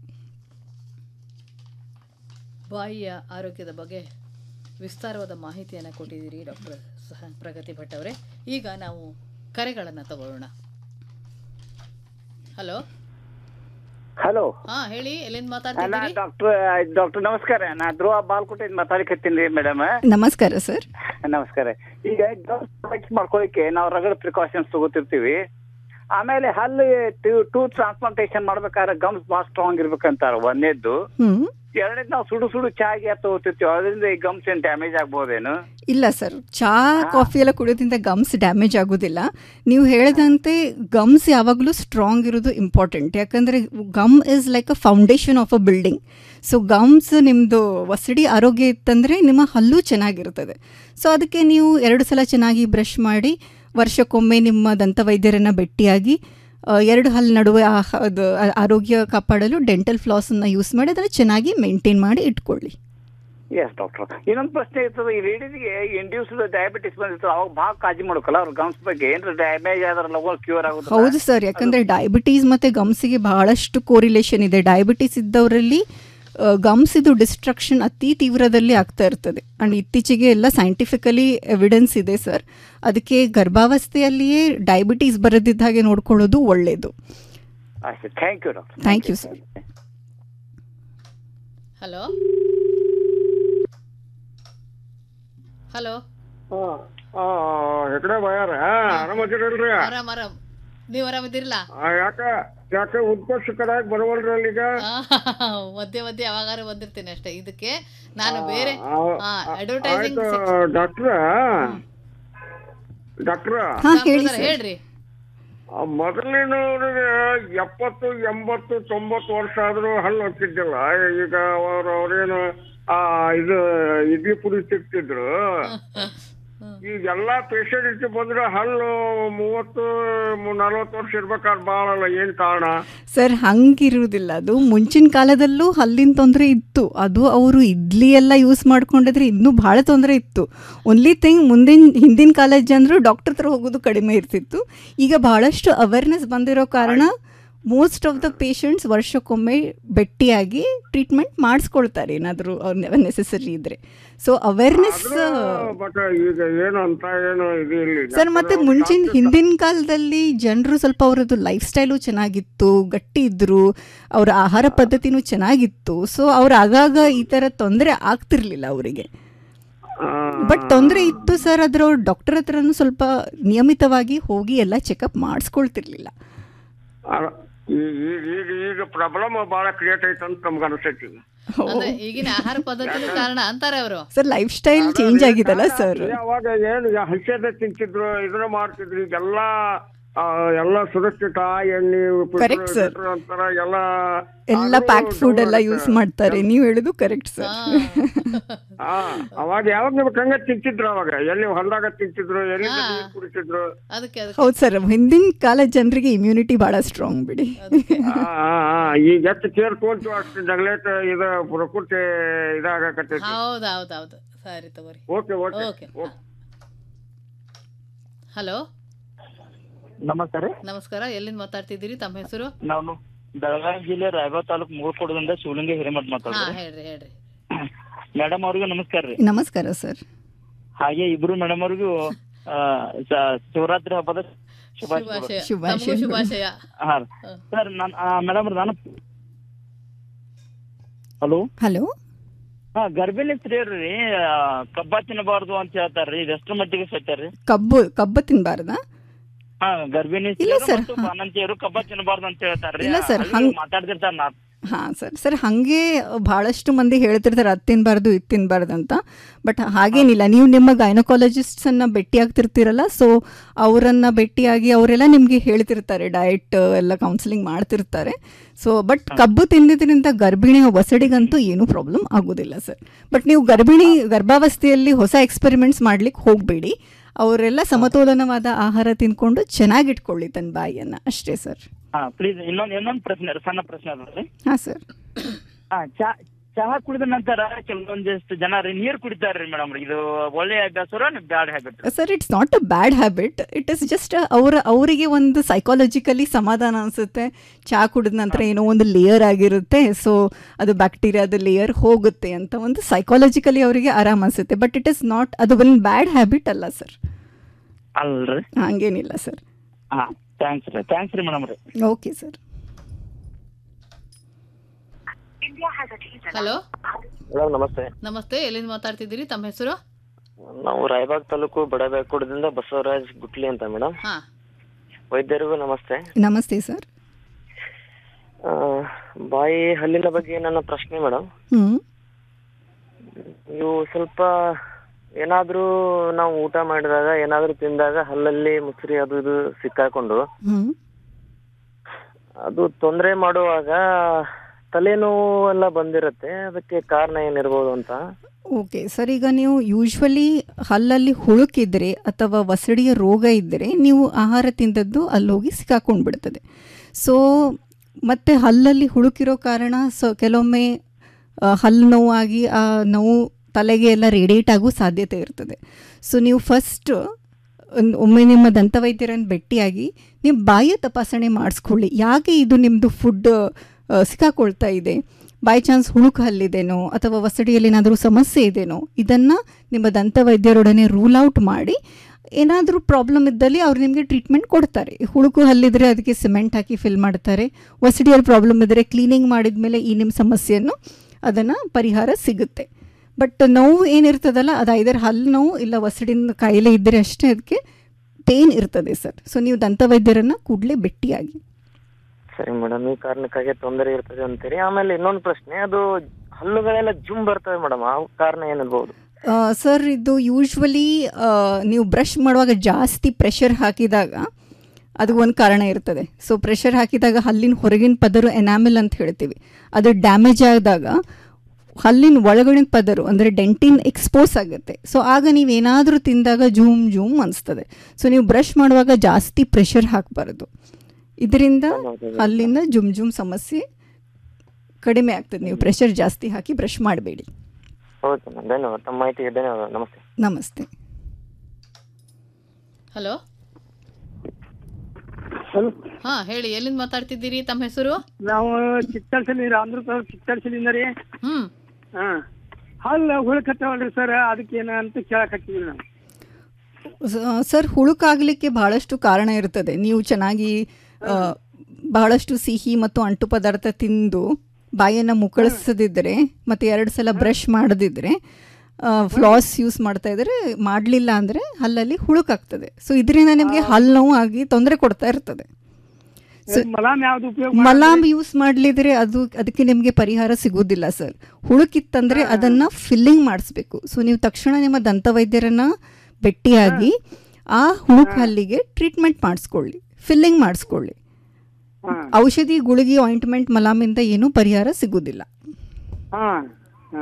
ಬಾಯಿಯ ಆರೋಗ್ಯದ ಬಗ್ಗೆ ವಿಸ್ತಾರವಾದ ಮಾಹಿತಿಯನ್ನು ಕೊಟ್ಟಿದ್ದೀರಿ ಡಾಕ್ಟರ್ ಸಹ ಪ್ರಗತಿ ಭಟ್ ಅವರೇ ಈಗ ನಾವು ಕರೆಗಳನ್ನು ತಗೊಳ್ಳೋಣ ಹಲೋ ಹಲೋ ಹಾ ಹೇಳಿ ಎಲ್ಲಿಂದ ನಾ ಮಾತಾಡ್ತಿದ್ದೀರಿ ಡಾಕ್ಟರ್ ಡಾಕ್ಟರ್ ನಮಸ್ಕಾರ ನಾ ಧ್ರುವ ಬಾಲ್ಕೋಟೆ ಮಾತಾಡಕತ್ತೀನಿ ಮೇಡಮ್ ನಮಸ್ಕಾರ ಸರ್ ನಮಸ್ಕಾರ ಈಗ ಗಮ್ಸ್ ಮಾಡ್ಕೊಳ್ಳಿಕ್ಕೆ ನಾವು ರಗಡ್ ಪ್ರಿಕಾಷನ್ಸ್ ತಗೋತಿರ್ತೀವಿ ಆಮೇಲೆ ಹಲ್ಲು ಟೂತ್ ಟ್ರಾನ್ಸ್ಪ್ಲಾಂಟೇಶನ್ ಮಾಡ್ಬೇಕಾದ್ರೆ ಗಮ್ಸ್ ಭಾಳ ಸ್ಟ್ರಾಂಗ್ ಇರ್ಬೇಕಂತಾರ ಒಂದೇದ್ದು ಹ್ಮ್ ಎರಡನೇದು ನಾವು ಸುಡು ಸುಡು ಚಾಗೆ ತಗೋತಿರ್ತೀವಿ ಅದರಿಂದ ಈ ಗಮ್ಸ್ ಏನ್ ಡ್ಯಾಮೇಜ್ ಆಗ್ಬೋದೇನು ಇಲ್ಲ ಸರ್ ಚಹಾ ಕಾಫಿ ಎಲ್ಲ ಕುಡಿಯೋದ್ರಿಂದ ಗಮ್ಸ್ ಡ್ಯಾಮೇಜ್ ಆಗೋದಿಲ್ಲ ನೀವು ಹೇಳಿದಂತೆ ಗಮ್ಸ್ ಯಾವಾಗಲೂ ಸ್ಟ್ರಾಂಗ್ ಇರೋದು ಇಂಪಾರ್ಟೆಂಟ್ ಯಾಕಂದರೆ gum is like a foundation of a building so gums ನಿಮ್ಮದು ವಸಡಿ ಆರೋಗ್ಯ ಇತ್ತಂದರೆ ನಿಮ್ಮ ಹಲ್ಲು ಚೆನ್ನಾಗಿರ್ತದೆ ಸೊ ಅದಕ್ಕೆ ನೀವು ಎರಡು ಸಲ ಚೆನ್ನಾಗಿ ಬ್ರಷ್ ಮಾಡಿ ವರ್ಷಕ್ಕೊಮ್ಮೆ ನಿಮ್ಮ ದಂತವೈದ್ಯರನ್ನು ಭೇಟಿಯಾಗಿ ಆ, ಎರಡು ಹಲ್ಲು ನಡುವೆ ಆ ಹ- ಅದು ಆ- ಆರೋಗ್ಯ ಕಾಪಾಡಲು ಡೆಂಟಲ್ ಫ್ಲಾಸನ್ನು ಯೂಸ್ ಮಾಡಿ ಅದನ್ನು ಚೆನ್ನಾಗಿ ಮೇಂಟೈನ್ ಮಾಡಿ ಇಟ್ಕೊಳ್ಳಿ ಎಸ್ ಡಾಕ್ಟರ್ ಇನ್ನೊಂದು ಪ್ರಶ್ನೆ ಇರ್ತದೆ ಈ ಲೇಡೀಸ್ಗೆ ಇಂಡ್ಯೂಸ್ಡ್ ಡಯಾಬಿಟಿಸ್ ಬಂದಿರ್ತದೆ ಅವಾಗ ಭಾಳ ಕಾಳಜಿ ಮಾಡ್ಬೇಕಲ್ಲ ಅವ್ರ ಗಮ್ಸ್ ಬಗ್ಗೆ ಏನ್ರ ಡ್ಯಾಮೇಜ್ ಆದ್ರೆ ಲಗು ಕ್ಯೂರ್ ಆಗುತ್ತೆ ಹೌದು ಸರ್ ಯಾಕಂದರೆ ಡಯಾಬಿಟೀಸ್ ಮತ್ತು ಗಮ್ಸಿಗೆ ಬಹಳಷ್ಟು ಕೋರಿಲೇಷನ್ ಇದೆ ಡಯಾಬಿಟೀಸ್ ಇದ್ದವರಲ್ಲಿ ಗಮ್ಸ್ ಇದು ಡಿಸ್ಟ್ರಕ್ಷನ್ ಅತಿ ತೀವ್ರದಲ್ಲಿ ಆಗ್ತಾ ಇರ್ತದೆ ಆ್ಯಂಡ್ ಇತ್ತೀಚೆಗೆ ಎಲ್ಲ ಸೈಂಟಿಫಿಕಲಿ ಎವಿಡೆನ್ಸ್ ಇದೆ ಸರ್ ಅದಕ್ಕೆ ಗರ್ಭಾವಸ್ಥೆಯಲ್ಲಿಯೇ ಡಯಾಬಿಟೀಸ್ ಬರದಿದ್ದ ಹಾಗೆ ನೋಡ್ಕೊಳ್ಳೋದು ಒಳ್ಳೆಯದು ಅಷ್ಟೇ thank you doctor thank you sir hello hello Hegde ಬಾಯಾರ ಆರಾಮದಿರಲ್ರಿ ಆರಾಮ್ ಆರಾಮ್ ನೀವು ಆರಾಮಿದ್ದೀರಲ್ಲ ಯಾಕ ಯಾಕೆ ಉತ್ಕರ್ಷಕರಾಗಿ ಬರವಲ್ರಿ ಈಗ ಮಧ್ಯೆ ಮಧ್ಯೆ ಯಾವಾಗಾರು ಬಂದಿರ್ತೀನಿ ಅಷ್ಟೇ ಇದಕ್ಕೆ ನಾನು ಆ, ಬೇರೆ ಆ, ಅಡ್ವರ್ಟೈಸಿಂಗ್ ಆಯ್ತು ಡಾಕ್ಟ್ರ ಡಾಕ್ಟ್ರ ಹಾ, ಹೇಳಿ ಸರ್. ಹೇಳ್ರಿ ಮೊದಲಿನವ್ರಿಗೆ ಎಪ್ಪತ್ತು ಎಂಬತ್ತು ತೊಂಬತ್ತು ವರ್ಷ ಆದ್ರೂ ಹಲ್ಲು ಹತ್ತಿದ್ದಿಲ್ಲ ಈಗ ಅವ್ರು ಅವ್ರೇನು ಆ ಇದು ಇಡ್ಲಿ ಪುರಿ ತಿಕ್ತಿದ್ರು ಈಗ ಎಲ್ಲಾ ಪೇಷಂಟ್ ಬಂದ್ರೆ ಹಲ್ಲು ಮೂವತ್ತು ನಲವತ್ತು ವರ್ಷ ಇರ್ಬೇಕಾದ್ರೆ ಬಾಳಲ್ಲ ಏನ್ ಕಾರಣ ಸರ್ ಹಂಗಿರುವುದಿಲ್ಲ ಅದು ಮುಂಚಿನ ಕಾಲದಲ್ಲೂ ಹಲ್ಲಿನ ತೊಂದರೆ ಇತ್ತು ಅದು ಅವರು ಇಡ್ಲಿ ಎಲ್ಲ ಯೂಸ್ ಮಾಡ್ಕೊಂಡಿದ್ರೆ ಇನ್ನೂ ಭಾಳ ತೊಂದರೆ ಇತ್ತು ಓನ್ಲಿ ಥಿಂಗ್ ಮುಂದಿನ ಹಿಂದಿನ ಕಾಲದ ಜನರು ಡಾಕ್ಟರ್ ಹತ್ರ ಹೋಗೋದು ಕಡಿಮೆ ಇರ್ತಿತ್ತು ಈಗ ಬಹಳಷ್ಟು ಅವೇರ್ನೆಸ್ ಬಂದಿರೋ ಕಾರಣ ಮೋಸ್ಟ್ ಆಫ್ ದ ಪೇಷಂಟ್ಸ್ ವರ್ಷಕ್ಕೊಮ್ಮೆ ಭೇಟಿಯಾಗಿ ಟ್ರೀಟ್ಮೆಂಟ್ ಮಾಡಿಸ್ಕೊಳ್ತಾರೆ ಏನಾದರೂ ನೆಸೆಸರಿ ಇದ್ರೆ ಸೊ ಅವೇರ್ನೆಸ್ ಬಟ್ ಈಗ ಏನು ಅಂತ ಏನು ಇದು ಇಲ್ಲಿ ಸರ್ ಮತ್ತೆ ಮುಂಚಿನ ಹಿಂದಿನ ಕಾಲದಲ್ಲಿ ಜನರು ಸ್ವಲ್ಪ ಅವರದ್ದು ಲೈಫ್ ಸ್ಟೈಲು ಚೆನ್ನಾಗಿತ್ತು ಗಟ್ಟಿ ಇದ್ರು ಅವರ ಆಹಾರ ಪದ್ಧತಿನೂ ಚೆನ್ನಾಗಿತ್ತು ಸೊ ಅವ್ರು ಆಗಾಗ ಈ ಥರ ತೊಂದರೆ ಆಗ್ತಿರ್ಲಿಲ್ಲ ಅವರಿಗೆ ಬಟ್ ತೊಂದರೆ ಇತ್ತು ಸರ್ ಅದ್ರ ಅವ್ರು ಡಾಕ್ಟರ್ ಹತ್ರನೂ ಸ್ವಲ್ಪ ನಿಯಮಿತವಾಗಿ ಹೋಗಿ ಎಲ್ಲ ಚೆಕಪ್ ಮಾಡಿಸ್ಕೊಳ್ತಿರ್ಲಿಲ್ಲ ಅಲ್ಲ, ಈ- ಈಗ ಈಗ ಈಗ ಪ್ರಾಬ್ಲಮ್ ಬಹಳ ಕ್ರಿಯೇಟ್ ಐತೆ ಅಂತ ನಮ್ಗೆ ಅನಿಸ್ತೈತಿ ಅಂದ್ರೆ ಈಗಿನ ಆಹಾರ ಪದ್ಧತಿನೂ ಕಾರಣ ಅಂತಾರೆ ಅವರು ಸರ್ ಲೈಫ್ ಸ್ಟೈಲ್ ಚೇಂಜ್ ಆಗಿದಲ್ಲ ಸರ್ ಅವಾಗ ಏನು ಹಸಿದ ತಿಂತಿದ್ರು ಇದನ್ನ ಮಾಡ್ತಿದ್ರು ಈಗೆಲ್ಲ ಆ, ಎಲ್ಲ ಸುರಕ್ಷಿತ ಎಣ್ಣೆ petrol, Correct, sir. petrol ಅಂತಾರ ಎಲ್ಲ ಎಲ್ಲ ಆದ್ರೂ ಪ್ಯಾಕ್ಡ್ ಫುಡ್ ಎಲ್ಲ ಡೌನ್ ಯೂಸ್ ಮಾಡ್ತಾರೆ ನೀವು ಹೇಳೋದು ಕರೆಕ್ಟ್ ಸರ್ ಆ, ಅವಾಗ ಯಾವಾಗ ನಿಮ್ಗೆ ಹಂಗ ತಿಂತಿದ್ರು ಅವಾಗ ಎಲ್ಲಿ ಹೊಲದಾಗ ತಿಂತಿದ್ರು ಎಲ್ಲಿ ನೀರು ಕುಡಿತಿದ್ರು ಅದಕ್ಕೆ ಹೌದು ಸರ್ ಹಿಂದಿನ ಕಾಲದ ಜನರಿಗೆ ಇಮ್ಯುನಿಟಿ ಭಾಳ ಸ್ಟ್ರಾಂಗ್ ಬಿಡಿ ಆ, ಆ, ಆ, ಈಗ ಎಷ್ಟು ಕೇರ್ ತಗೊಂತೀವಿ ಅಷ್ಟು ನೆಗ್ಲೆಕ್ಟ್ ಇದು ಪ್ರಕೃತಿ ಇದಾಗಕತ್ತೈತಿ ಹೌದೌದೌದು ಸರಿ ತಗೋರಿ ಓಕೆ ಓಕೆ ಓಕೆ ಹಲೋ ನಮಸ್ಕಾರ ರೀ ನಮಸ್ಕಾರ ಎಲ್ಲಿಂದ ಮಾತಾಡ್ತಿದ್ದೀರಿ ತಮ್ಮ ಹೆಸರು ನಾನು ಬೆಳಗಾವಿ ಜಿಲ್ಲೆ ರಾಯಬಾಗ್ ತಾಲೂಕು ಮೂರ್ಕೋಟದಿಂದ ಶಿವಲಿಂಗ ಹಿರೇಮಠ ಹಾ ಮಾತಾಡ್ರಿ ಹೇಳ್ರಿ ಹೇಳ್ರಿ ಮೇಡಮ್ ಅವ್ರಿಗೂ ನಮಸ್ಕಾರ ರೀ ನಮಸ್ಕಾರ ಸರ್ ಹಾಗೆ ಇಬ್ರು ಮೇಡಮ್ ಅವ್ರಿಗೂ ಆ, ಸ- ಶಿವರಾತ್ರಿ ಹಬ್ಬದ ಶುಭಾಶಯ ಶುಭಾಶಯ ತಮಗೂ ಶುಭಾಶಯ ಹಾ ಸರ್ ನಾನು ಮೇಡಮ್ ನಾನು ಹಲೋ ಹಲೋ ಹಾ ಗರ್ಭಿಣಿ ಸ್ತ್ರೀಯರ್ರಿ ಆ, ಕಬ್ಬ ತಿನ್ನಬಾರ್ದು ಅಂತ ಹೇಳ್ತಾರ್ರಿ ಇದು ಎಷ್ಟ್ರ ಮಟ್ಟಿಗೆ ಸತ್ಯ ರೀ ಕಬ್ಬು ಕಬ್ಬು ತಿನ್ನಬಾರ್ದಾ ಹಾ ಗರ್ಭಿಣಿ ಇಲ್ಲ ಸ್ತ್ರೀಯರು sir, ಮತ್ತು ಬಾಣಂತಿಯರು ಕಬ್ಬ ತಿನ್ನಬಾರ್ದು ಅಂತ ಹೇಳ್ತಾರ್ರಿ ಇಲ್ಲ sir, ಹಳ್ಳಿ ಹಂಗ್- ಮಾತಾಡ್ತಿರ್ತಾರ ನಾ ಹಾಂ ಸರ್ ಸರ್ ಹಾಗೆ ಭಾಳಷ್ಟು ಮಂದಿ ಹೇಳ್ತಿರ್ತಾರೆ ಅದು ತಿನ್ನಬಾರ್ದು ಇದು ತಿನ್ನಬಾರ್ದು ಅಂತ ಬಟ್ ಹಾಗೇನಿಲ್ಲ ನೀವು ನಿಮ್ಮ ಗೈನಕಾಲಜಿಸ್ಟನ್ನು ಭೇಟಿ ಆಗ್ತಿರ್ತೀರಲ್ಲ ಸೊ ಅವರನ್ನು ಭೇಟಿಯಾಗಿ ಅವರೆಲ್ಲ ನಿಮಗೆ ಹೇಳ್ತಿರ್ತಾರೆ ಡಯಟ್ ಎಲ್ಲ ಕೌನ್ಸಿಲಿಂಗ್ ಮಾಡ್ತಿರ್ತಾರೆ ಸೊ ಬಟ್ ಕಬ್ಬು ತಿಂದಿದ್ರಿಂದ ಗರ್ಭಿಣಿ ವಸಡಿಗಂತೂ ಏನೂ ಪ್ರಾಬ್ಲಮ್ ಆಗೋದಿಲ್ಲ ಸರ್ ಬಟ್ ನೀವು ಗರ್ಭಿಣಿ ಗರ್ಭಾವಸ್ಥೆಯಲ್ಲಿ ಹೊಸ ಎಕ್ಸ್ಪೆರಿಮೆಂಟ್ಸ್ ಮಾಡ್ಲಿಕ್ಕೆ ಹೋಗಬೇಡಿ ಅವರೆಲ್ಲ ಸಮತೋಲನವಾದ ಆಹಾರ ತಿಂದ್ಕೊಂಡು ಚೆನ್ನಾಗಿಟ್ಕೊಳ್ಳಿ ತನ್ನ ಬಾಯಿಯನ್ನು ಅಷ್ಟೇ ಸರ್ ಹಾ ಪ್ಲೀಸ್ ಇನ್ನೊಂದ್ ಇನ್ನೊಂದ್ ಪ್ರಶ್ನೆ ಸಣ್ಣ ಪ್ರಶ್ನೆ ಅದ ರೀ ಹಾಂ ಸರ್ ಹಾ ಚಾ ಚಹಾ ಕುಡಿದ ನಂತರ ಕೆಲವೊಂದಿಷ್ಟು ಜನ ರೀ ನೀರ್ ಕುಡಿತಾರ್ರಿ ಮೇಡಮ್ ಇದು ಒಳ್ಳೆ ಅಭ್ಯಾಸ bad habit sir it's not a bad habit it is just ಅವರ ಅವರಿಗೆ ಒಂದು ಸೈಕಾಲಜಿಕಲಿ ಸಮಾಧಾನ ಅನಿಸುತ್ತೆ ಚಹಾ ಕುಡಿದ ನಂತರ ಏನೋ ಒಂದು ಲೇಯರ್ ಆಗಿರುತ್ತೆ ಸೊ ಅದು ಬ್ಯಾಕ್ಟೀರಿಯಾದ ಲೇಯರ್ ಹೋಗುತ್ತೆ ಅಂತ ಒಂದು ಸೈಕಾಲಜಿಕಲಿ ಅವರಿಗೆ ಆರಾಮ್ ಅನಿಸುತ್ತೆ ಬಟ್ ಇಟ್ ಇಸ್ ನಾಟ್ ಅದು ಒಂದು ಬ್ಯಾಡ್ ಹ್ಯಾಬಿಟ್ ಅಲ್ಲ ಸರ್ ಅಲ್ರಿ ಹಂಗೇನಿಲ್ಲ ಸರ್ ಹಾ ಥ್ಯಾಂಕ್ಸ್ ರೀ ಥ್ಯಾಂಕ್ಸ್ ರೀ ಮೇಡಮ್ ರೀ ಓಕೆ ಸರ್ ಹಲೋ ಮೇಡಮ್ ನಮಸ್ತೆ ನಮಸ್ತೆ ಎಲ್ಲಿಂದ ಮಾತಾಡ್ತಿದ್ದೀರಿ ತಮ್ಮ ಹೆಸರು ನಾವು ರಾಯಬಾಗ್ ತಾಲೂಕು ಬಡಬೇಕುಡದಿಂದ ಬಸವರಾಜ್ ಗುಟ್ಲಿ ಅಂತ ಮೇಡಮ್ ಹಾ ವೈದ್ಯರಿಗೂ ನಮಸ್ತೆ ನಮಸ್ತೆ ಸರ್ ಆ, ಬಾಯಿ ಹಲ್ಲಿನ ಬಗ್ಗೆ ನನ್ನ ಪ್ರಶ್ನೆ ಮೇಡಮ್ ಹ್ಞೂ ಇವು ಸ್ವಲ್ಪ ಏನಾದ್ರೂ ನಾವು ಊಟ ಮಾಡಿದಾಗ ಏನಾದ್ರೂ ತಿಂದಾಗ ಹಲ್ಲಲ್ಲಿ ಮುಸುರಿ ಅದು ಇದು ಸಿಕ್ಕಾಕೊಂಡು ಹ್ಞೂ ಅದು ತೊಂದರೆ ಮಾಡುವಾಗ ತಲೆನೋವು ಎಲ್ಲ ಬಂದಿರುತ್ತೆ ಅದಕ್ಕೆ ಕಾರಣ ಏನಿರ್ಬೋದು ಅಂತ ಓಕೆ ಸರ್ ಈಗ ನೀವು ಯೂಶ್ವಲಿ ಹಲ್ಲಲ್ಲಿ ಹುಳುಕಿದ್ರೆ ಅಥವಾ ವಸಡಿಯ ರೋಗ ಇದ್ದರೆ ನೀವು ಆಹಾರ ತಿಂದದ್ದು ಅಲ್ಲಿ ಹೋಗಿ ಸಿಕ್ಕಾಕೊಂಡು ಬಿಡ್ತದೆ ಸೊ ಮತ್ತು ಹಲ್ಲಲ್ಲಿ ಹುಳುಕಿರೋ ಕಾರಣ ಸೊ ಕೆಲವೊಮ್ಮೆ ಆ, ಹಲ್ಲು ನೋವಾಗಿ ಆ ನೋವು ತಲೆಗೆ ಎಲ್ಲ ರೇಡಿಯೇಟ್ ಆಗೋ ಸಾಧ್ಯತೆ ಇರ್ತದೆ ಸೊ ನೀವು ಫಸ್ಟ್ ಒಮ್ಮೆ ನಿಮ್ಮ ದಂತವೈದ್ಯರನ್ನು ಭೇಟಿಯಾಗಿ ನೀವು ಬಾಯಿಯ ತಪಾಸಣೆ ಮಾಡಿಸ್ಕೊಳ್ಳಿ ಯಾಕೆ ಇದು ನಿಮ್ಮದು ಫುಡ್ ಸಿಕ್ಕಾಕೊಳ್ತಾ ಇದೆ ಬೈ ಚಾನ್ಸ್ ಹುಳುಕು ಹಲ್ಲಿದೇನೋ ಅಥವಾ ವಸಡಿಯಲ್ಲಿ ಏನಾದರೂ ಸಮಸ್ಯೆ ಇದೆನೋ ಇದನ್ನು ನಿಮ್ಮ ದಂತವೈದ್ಯರೊಡನೆ ರೂಲ್ ಔಟ್ ಮಾಡಿ ಏನಾದರೂ ಪ್ರಾಬ್ಲಮ್ ಇದ್ದಲ್ಲಿ ಅವ್ರು ನಿಮಗೆ ಟ್ರೀಟ್ಮೆಂಟ್ ಕೊಡ್ತಾರೆ ಹುಳುಕು ಹಲ್ಲಿದ್ರೆ ಅದಕ್ಕೆ ಸಿಮೆಂಟ್ ಹಾಕಿ ಫಿಲ್ ಮಾಡ್ತಾರೆ ವಸಡಿಯಲ್ಲಿ ಪ್ರಾಬ್ಲಮ್ ಇದ್ದರೆ ಕ್ಲೀನಿಂಗ್ ಮಾಡಿದ ಮೇಲೆ ಈ ನಿಮ್ಮ ಸಮಸ್ಯೆಯನ್ನು ಅದನ್ನು ಪರಿಹಾರ ಸಿಗುತ್ತೆ ಬಟ್ ನೋವು ಏನಿರ್ತದಲ್ಲ ಅದು ಐದರ್ ಹಲ್ಲು ನೋವು ಇಲ್ಲ ವಸಡಿನ ಕಾಯಿಲೆ ಇದ್ದರೆ ಅಷ್ಟೇ ಅದಕ್ಕೆ ಪೇನ್ ಇರ್ತದೆ ಸರ್ ಸೊ ನೀವು ದಂತವೈದ್ಯರನ್ನು ಕೂಡಲೇ ಭೇಟಿಯಾಗಿ ಸರಿ ಮೇಡಮ್ ಈ ಕಾರಣಕ್ಕಾಗಿ ತೊಂದರೆ ಇರ್ತದೆ ಅಂತೀರಿ ಆಮೇಲೆ ಇನ್ನೊಂದು ಪ್ರಶ್ನೆ ಅದು ಹಲ್ಲುಗಳೆಲ್ಲ ಜುಮ್ ಬರ್ತವೆ ಮೇಡಮ್ ಆ ಕಾರಣ ಏನಿರ್ಬೋದು ಸರ್ ಇದು ಯೂಶ್ವಲಿ ನೀವು ಬ್ರಷ್ ಮಾಡುವಾಗ ಜಾಸ್ತಿ ಪ್ರೆಷರ್ ಹಾಕಿದಾಗ ಅದು ಒಂದು ಕಾರಣ ಇರ್ತದೆ ಸೊ ಪ್ರೆಷರ್ ಹಾಕಿದಾಗ ಹಲ್ಲಿನ ಹೊರಗಿನ ಪದರು ಎನಾಮಿಲ್ ಅಂತ ಹೇಳ್ತೀವಿ ಅದು ಡ್ಯಾಮೇಜ್ ಆದಾಗ ಹಲ್ಲಿನ ಒಳಗಡಿನ ಪದರು ಅಂದರೆ ಡೆಂಟಿನ್ ಎಕ್ಸ್ಪೋಸ್ ಆಗುತ್ತೆ ಸೊ ಆಗ ನೀವೇನಾದರೂ ತಿಂದಾಗ ಜೂಮ್ ಜೂಮ್ ಅನಿಸ್ತದೆ ಸೊ ನೀವು ಬ್ರಷ್ ಮಾಡುವಾಗ ಜಾಸ್ತಿ ಪ್ರೆಷರ್ ಹಾಕಬಾರ್ದು ಇದರಿಂದ ಹಲ್ಲಿನ ಜುಮ್ ಜುಮ್ ಸಮಸ್ಯೆ ಕಡಿಮೆ ಆಗ್ತದೆ ನೀವು ಪ್ರೆಷರ್ ಜಾಸ್ತಿ ಹಾಕಿ ಬ್ರಷ್ ಮಾಡಬೇಡಿ ಓಕೆ ಮ್ಯಾಮ್ ಧನ್ಯವಾದ ತಮ್ಮ ಮಾಹಿತಿಗೆ ಧನ್ಯವಾದ ನಮಸ್ತೆ ನಮಸ್ತೆ ಹಲೋ ಹಾ ಹೇಳಿ ಎಲ್ಲಿಂದ ಮಾತಾಡ್ತಿದ್ದೀರಿ ತಮ್ಮ ಹೆಸರು ನಾವು ಚಿತ್ತಳ್ಸಲಿ ಆಂಧ್ರ ಪ್ರದೇಶ ಚಿತ್ತಳ್ಸಲಿಂದ ರೀ ಹ್ಮ್ ಹಾ ಹಲ್ಲ ಹುಳಕತ್ತವಲ್ರಿ ಸರ್ ಅದಕ್ಕೇನ ಅಂತ ಕೇಳಕ್ ಹಚ್ಚಿದ್ವಿ ನಾವು ಸ- ಸರ್ ಹುಳುಕಾಗಲಿಕ್ಕೆ ಬಹಳಷ್ಟು ಕಾರಣ ಇರ್ತದೆ ನೀವು ಚೆನ್ನಾಗಿ ಆ, ಬಹಳಷ್ಟು ಸಿಹಿ ಮತ್ತು ಅಂಟು ಪದಾರ್ಥ ತಿಂದು ಬಾಯನ್ನು ಮುಕ್ಕಳಿಸದಿದ್ದರೆ ಮತ್ತು ಎರಡು ಸಲ ಬ್ರಷ್ ಮಾಡದಿದ್ದರೆ ಫ್ಲಾಸ್ ಯೂಸ್ ಮಾಡ್ತಾ ಇದ್ದರೆ ಮಾಡಲಿಲ್ಲ ಅಂದರೆ ಹಲ್ಲಲ್ಲಿ ಹುಳುಕಾಗ್ತದೆ ಸೊ ಇದರಿಂದ ನಿಮಗೆ ಹಲ್ಲು ನೋವು ಆಗಿ ತೊಂದರೆ ಕೊಡ್ತಾ ಇರ್ತದೆ ಸೊ ಮಲಾಮ್ ಯಾವ್ದು ಉಪಯೋಗ ಮಲಾಮ್ ಯೂಸ್ ಮಾಡಲಿದ್ರೆ ಅದು ಅದಕ್ಕೆ ನಿಮಗೆ ಪರಿಹಾರ ಸಿಗೋದಿಲ್ಲ ಸರ್ ಹುಳುಕಿತ್ತಂದ್ರೆ ಅದನ್ನ ಫಿಲ್ಲಿಂಗ್ ಮಾಡಿಸ್ಬೇಕು ಸೊ ನೀವು ತಕ್ಷಣ ನಿಮ್ಮ ದಂತವೈದ್ಯರನ್ನ ಭೇಟಿಯಾಗಿ ಆ ಹುಳುಕ್ ಹಲ್ಲಿಗೆ ಟ್ರೀಟ್ಮೆಂಟ್ ಮಾಡಿಸ್ಕೊಳ್ಳಿ ಫಿಲ್ಲಿಂಗ್ ಮಾಡಿಸ್ಕೊಳ್ಳಿ ಔಷಧಿ ಗುಳಿಗೆ ಆಯಿಂಟ್ಮೆಂಟ್ ಮಲಾಮಿಂದ ಏನೂ ಪರಿಹಾರ ಸಿಗೋದಿಲ್ಲ ಹಾ ಹಾ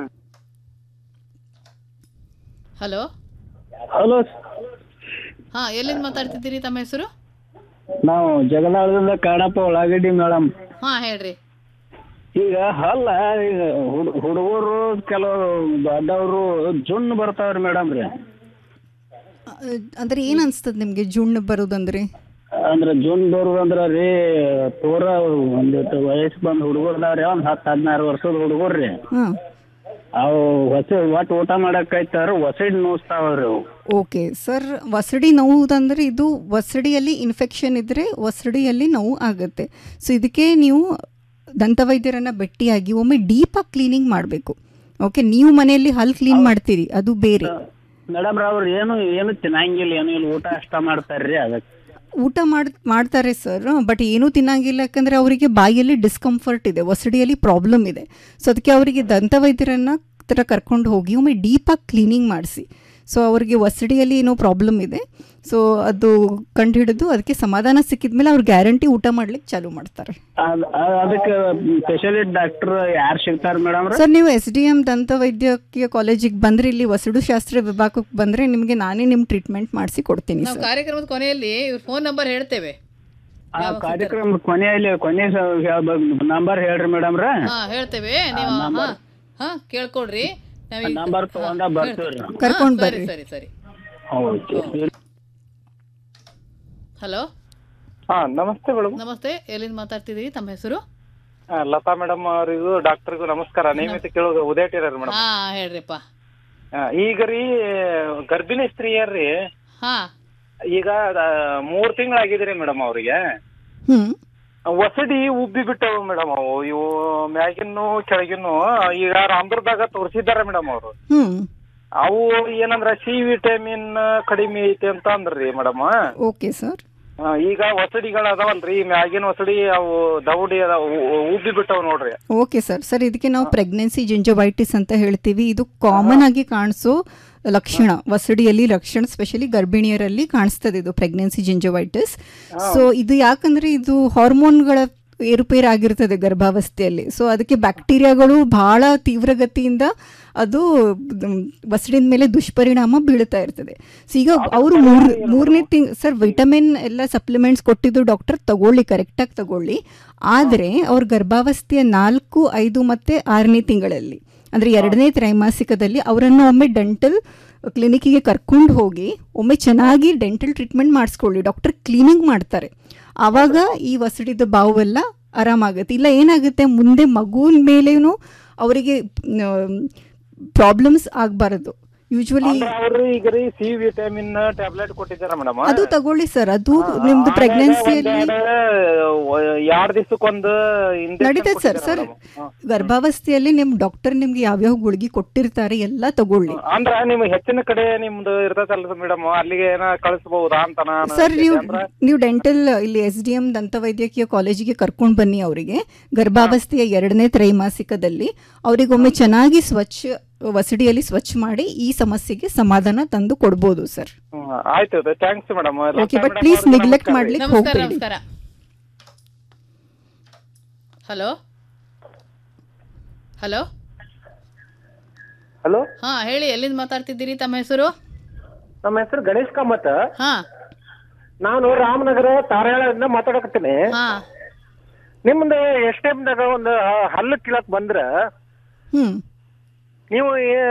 ಹಲೋ ಹಲೋ ಹಾ ಎಲ್ಲಿಂದ ಮಾತಾಡ್ತಿದ್ದೀರಿ ತಮ್ಮ ಹೆಸರು ನಾವು ಜಗದಾಳದಿಂದ ಕಾಡಪ್ಪ ಉಳ್ಳಾಗಡ್ಡಿ ಮೇಡಮ್ ಹಾ ಹೇಳ್ರಿ ಈಗ ಹಲ್ಲ ಈಗ ಹುಡ್ ಹುಡುಗರು ಕೆಲವು ದೊಡ್ಡವರು ಜುಣ್ಣು ಬರ್ತಾವ್ರಿ ಮೇಡಮ್ ರೀ ಅಹ್, ಅಂದ್ರೆ ಏನ್ ಅನ್ಸ್ತದೆ ನಿಮ್ಗೆ ಜುಣ್ಣು ಬರೋದಂದ್ರೆ ಅಂದ್ರೆ ಜುನ್ ಬರುದು ಅಂದ್ರ ರೀ ಪೂರ ಒಂದಿಟ್ಟು ವಯಸ್ಸು ಬಂದ್ ಹುಡುಗರ್ದಾವ್ರಿ ಒಂದ್ ಹತ್ತು ಹದಿನಾರು ವರ್ಷದ ಹುಡುಗರ್ರಿ ಹಾಂ ಅವು ಹೊಸ ಒಟ್ಟು ಊಟ ಮಾಡಕ್ ಆಯ್ತಾರ ಹೊಸಡ್ ನೋಸ್ತಾವ್ರಿ ಅವು ಓಕೆ ಸರ್ ವಸಡಿ ನೋವುದಂದ್ರೆ ಇದು ವಸಡಿಯಲ್ಲಿ ಇನ್ಫೆಕ್ಷನ್ ಇದ್ದರೆ ವಸಡಿಯಲ್ಲಿ ನೋವು ಆಗುತ್ತೆ ಸೊ ಇದಕ್ಕೆ ನೀವು ದಂತವೈದ್ಯರನ್ನ ಭೇಟಿಯಾಗಿ ಒಮ್ಮೆ ಡೀಪಾಗಿ ಕ್ಲೀನಿಂಗ್ ಮಾಡಬೇಕು ಓಕೆ ನೀವು ಮನೆಯಲ್ಲಿ ಹಲ್ ಕ್ಲೀನ್ ಮಾಡ್ತೀರಿ ಅದು ಬೇರೆ ಮೇಡಮ್ ಅವ್ರು ಏನು ಏನು ತಿನ್ನಂಗಿಲ್ಲ ಏನು ಇಲ್ಲ ಊಟ ಅಷ್ಟ ಮಾಡ್ತಾರ್ರಿ ಅದಕ್ಕೆ ಊಟ ಮಾಡ್ ಮಾಡ್ತಾರೆ ಸರ್ ಬಟ್ ಏನೂ ತಿನ್ನಂಗಿಲ್ಲ ಯಾಕಂದರೆ ಅವರಿಗೆ ಬಾಯಲ್ಲಿ ಡಿಸ್ಕಂಫರ್ಟ್ ಇದೆ ವಸಡಿಯಲ್ಲಿ ಪ್ರಾಬ್ಲಮ್ ಇದೆ ಸೊ ಅದಕ್ಕೆ ಅವರಿಗೆ ದಂತವೈದ್ಯರನ್ನ ಥರ ಕರ್ಕೊಂಡು ಹೋಗಿ ಒಮ್ಮೆ ಡೀಪಾಗಿ ಕ್ಲೀನಿಂಗ್ ಮಾಡಿಸಿ ಸೊ ಅವರಿಗೆ ವಸಡಿಯಲ್ಲಿ ಏನೋ ಪ್ರಾಬ್ಲಮ್ ಇದೆ ಸೊ ಅದು ಕಂಡುಹಿಡಿದು ಅದಕ್ಕೆ ಸಮಾಧಾನ ಸಿಕ್ಕಿದ ಮೇಲೆ ಅವ್ರು ಗ್ಯಾರಂಟಿ ಊಟ ಮಾಡ್ಲಿಕ್ಕೆ ಚಾಲೂ ಮಾಡ್ತಾರೆ ಅದ್- ಅದ್- ಅದಕ್ಕೆ ಸ್ಪೆಷಲಿಸ್ಟ್ ಡಾಕ್ಟರ್ ಯಾರು ಸಿಗ್ತಾರ ಮೇಡಮ್ ಸರ್ ನೀವು ಎಸ್ ಡಿ ಎಮ್ ದಂತವೈದ್ಯಕೀಯ ಕಾಲೇಜಿಗೆ ಬಂದರೆ ಇಲ್ಲಿ ವಸಡು ಶಾಸ್ತ್ರ ವಿಭಾಗಕ್ಕೆ ಬಂದರೆ ನಿಮಗೆ ನಾನೇ ನಿಮ್ಮ ಟ್ರೀಟ್ಮೆಂಟ್ ಮಾಡಿಸಿ ಕೊಡ್ತೀನಿ ನಾವು ಸರ್ ಕಾರ್ಯಕ್ರಮದ ಕೊನೆಯಲ್ಲಿ ಇವ್ರ ಫೋನ್ ನಂಬರ್ ಹೇಳ್ತೇವೆ ಆ ಕಾರ್ಯಕ್ರಮ ಕೊನೆಯಲ್ಲಿ ಕೊನೆ ನಂಬರ್ ಹೇಳ್ರಿ ಮೇಡಮ್ ರ ಹಾ ಹೇಳ್ತೇವೆ ನೀವು ಹಾ ಹಾ ಕೇಳ್ಕೊಡ್ರಿ ನಾವೀಗ- ನಂಬರ್ ತಗೊಂಡ ಹಾ, ಬರ್ತೀವ್ರಿ ಹೇಳ್ತೀನಿ. ಕರ್ಕೊಂಡ್ ಹಾ, ಸರಿ ಬರ್ರಿ. ಸರಿ ಸರಿ ಓಕೆ ಹಲೋ ಹಾ ನಮಸ್ತೆ ಮೇಡಮ್ ನಮಸ್ತೆ ಎಲ್ಲಿಂದ ಮಾತಾಡ್ತಿದ್ದೀರಿ ತಮ್ಮ ಹೆಸರು ಲತಾ ಮೇಡಮ್ ಅವರಿಗೂ ಡಾಕ್ಟರ್ಗೂ ನಮಸ್ಕಾರ ನಿಯಮಿತ ಕೇಳೋದು ಉದಯಟಿರ ಮೇಡಮ್ ಹಾ ಹೇಳ್ರಿಪ್ಪ ಈಗ ರೀ ಗರ್ಭಿಣಿ ಸ್ತ್ರೀಯರ್ರಿ ಹಾ ಈಗ ಆ, ಮೂರ್ ತಿಂಗಳಾಗಿದ್ರಿ ಮೇಡಮ್ ಅವ್ರಿಗೆ ಹ್ಮ್ ವಸಡಿ ಉಬ್ಬಿ ಬಿಟ್ಟವು ಮೇಡಮ್ ಅವು ಇವು ಮ್ಯಾಗಿನ್ನು ಕೆಳಗಿನ್ನು ಈಗ ರಾಮದುರ್ದಾಗ ತೋರಿಸಿದ್ದಾರೆ ಮೇಡಮ್ ಅವರು ಹ್ಮ್ ಅವು ಏನಂದ್ರ ಸಿ ವಿಟಮಿನ್ ಕಡಿಮೆ ಐತಿ ಅಂತ ಅಂದ್ರಿ ಮೇಡಮ್ ಓಕೆ ಸರ್ ಈಗ ವಸಡಿಗಳು ಅದಾವಲ್ರಿ ಈ ಮ್ಯಾಗಿನ ವಸಡಿ ಅವು ದೌಡಿ ಅದಾವ ಉಬ್ಬಿ ಬಿಟ್ಟವು ನೋಡ್ರಿ ಓಕೆ ಸರ್ ಸರ್ ಇದಕ್ಕೆ ನಾವು ಪ್ರೆಗ್ನೆನ್ಸಿ ಜಿಂಜೋವೈಟಿಸ್ ಅಂತ ಹೇಳ್ತೀವಿ ಇದು ಕಾಮನ್ ಆಗಿ ಕಾಣಿಸೋ ಲಕ್ಷಣ ವಸಡಿಯಲ್ಲಿ ಲಕ್ಷಣ ಸ್ಪೆಷಲಿ ಗರ್ಭಿಣಿಯರಲ್ಲಿ ಕಾಣಿಸ್ತದೆ ಇದು ಪ್ರೆಗ್ನೆನ್ಸಿ ಜಿಂಜೋವೈಟಿಸ್ ಸೊ ಇದು ಯಾಕಂದ್ರೆ ಇದು ಹಾರ್ಮೋನ್ಗಳ ಏರುಪೇರು ಆಗಿರ್ತದೆ ಗರ್ಭಾವಸ್ಥೆಯಲ್ಲಿ ಸೊ ಅದಕ್ಕೆ ಬ್ಯಾಕ್ಟೀರಿಯಾಗಳು ಬಹಳ ತೀವ್ರಗತಿಯಿಂದ ಅದು ಮ್, ವಸಡಿನ ಮೇಲೆ ದುಷ್ಪರಿಣಾಮ ಬೀಳ್ತಾ ಇರ್ತದೆ ಸೊ ಈಗ ಅವರು ಮೂರ್ ಮೂರನೇ ತಿಂಗ್ ಸರ್ ವಿಟಮಿನ್ ಎಲ್ಲ ಸಪ್ಲಿಮೆಂಟ್ಸ್ ಕೊಟ್ಟಿದ್ದು ಡಾಕ್ಟರ್ ತಗೊಳ್ಳಿ ಕರೆಕ್ಟಾಗಿ ತಗೊಳ್ಳಿ ಆದರೆ ಅವ್ರ ಗರ್ಭಾವಸ್ಥೆಯ ನಾಲ್ಕು ಐದು ಮತ್ತು ಆರನೇ ತಿಂಗಳಲ್ಲಿ ಅಂದರೆ ಎರಡನೇ ತ್ರೈಮಾಸಿಕದಲ್ಲಿ ಅವರನ್ನು ಒಮ್ಮೆ ಡೆಂಟಲ್ ಕ್ಲಿನಿಕ್ಕಿಗೆ ಕರ್ಕೊಂಡು ಹೋಗಿ ಒಮ್ಮೆ ಚೆನ್ನಾಗಿ ಡೆಂಟಲ್ ಟ್ರೀಟ್ಮೆಂಟ್ ಮಾಡಿಸ್ಕೊಳ್ಳಿ ಡಾಕ್ಟರ್ ಕ್ಲೀನಿಂಗ್ ಮಾಡ್ತಾರೆ ಆವಾಗ ಈ ವಸಡಿದ ಬಾವೆಲ್ಲ ಆರಾಮಾಗುತ್ತೆ ಇಲ್ಲ ಏನಾಗುತ್ತೆ ಮುಂದೆ ಮಗುವಿನ ಮೇಲೇನು ಅವರಿಗೆ ಪ್ರಾಬ್ಲಮ್ಸ್ ಆಗಬಾರದು ಯೂಶ್ವಲಿ ಅವ್ರು ಈಗ ರೀ ಸಿ ವಿಟಮಿನ್ ಟ್ಯಾಬ್ಲೆಟ್ ಕೊಟ್ಟಿದ್ದಾರ ಮೇಡಮ್ ಅದು ತಗೊಳ್ಳಿ ಸರ್ ಅದು ನಿಮ್ದು ಪ್ರೆಗ್ನೆನ್ಸಿಯಲ್ಲಿ ಎರಡ್ ದಿವಸಕ್ಕೊಂದು ನಡೀತದೆ ಸರ್ ಸರ್ ಗರ್ಭಾವಸ್ಥೆಯಲ್ಲಿ ನಿಮ್ ಡಾಕ್ಟರ್ ನಿಮ್ಗೆ ಯಾವ್ಯಾವ ಗುಳಿಗೆ ಕೊಟ್ಟಿರ್ತಾರೆ ಎಲ್ಲ ತಗೊಳ್ಳಿ ಅಂದ್ರ ನಿಮ್ ಹೆಚ್ಚಿನ ಕಡೆ ನಿಮ್ದು ಇರ್ತದಲ್ಲ ಮೇಡಮ್ ಅಲ್ಲಿಗೆ ಏನ ಕಳಿಸಬಹುದಾ ಅಂತ ನಾನು ಸರ್ ನೀವು ಅಂದ್ರ ನೀವು ಡೆಂಟಲ್ ಇಲ್ಲಿ ಎಸ್ ಡಿ ಎಂ ದಂತವೈದ್ಯಕೀಯ ಕಾಲೇಜಿಗೆ ಕರ್ಕೊಂಡು ಬನ್ನಿ ಅವರಿಗೆ ಗರ್ಭಾವಸ್ಥೆಯ ಎರಡನೇ ತ್ರೈಮಾಸಿಕದಲ್ಲಿ ಅವರಿಗೊಮ್ಮೆ ಚೆನ್ನಾಗಿ ಸ್ವಚ್ಛ ವಸಡಿಯಲ್ಲಿ ಸ್ವಚ್ಛ ಮಾಡಿ ಈ ಸಮಸ್ಯೆಗೆ ಸಮಾಧಾನ ತಂದು ಕೊಡ್ಬೋದು ಸರ್ ಹ್ಮ್, ಆಯ್ತು thanks madam okay but please neglect ಮಾಡ್ಲಿಕ್ಕೆ ನಮಸ್ಕಾರ ಹೋಗ್ಬೇಡಿ ನಮಸ್ಕಾರ ಹಲೋ ಹಲೋ ಹಲೋ ಹಾ ಹೇಳಿ ಎಲ್ಲಿಂದ ಮಾತಾಡ್ತಿದ್ದೀರಿ ತಮ್ಮ ಹೆಸರು ನಮ್ಮ ಹೆಸರು ಗಣೇಶ್ ಕಾಮತ್ ಹಾ ನಾನು ರಾಮನಗರ ತಾರಾಳದಿಂದ ಮಾತಾಡಕತ್ತೀನಿ ಹಾ ನಿಮ್ದು ಎಷ್ಟ್ ಟೈಮ್ದಾಗ ಒಂದು ಹಲ್ಲು ಕೀಳಕ್ ಬಂದ್ರ ಹ್ಮ್ ನೀವು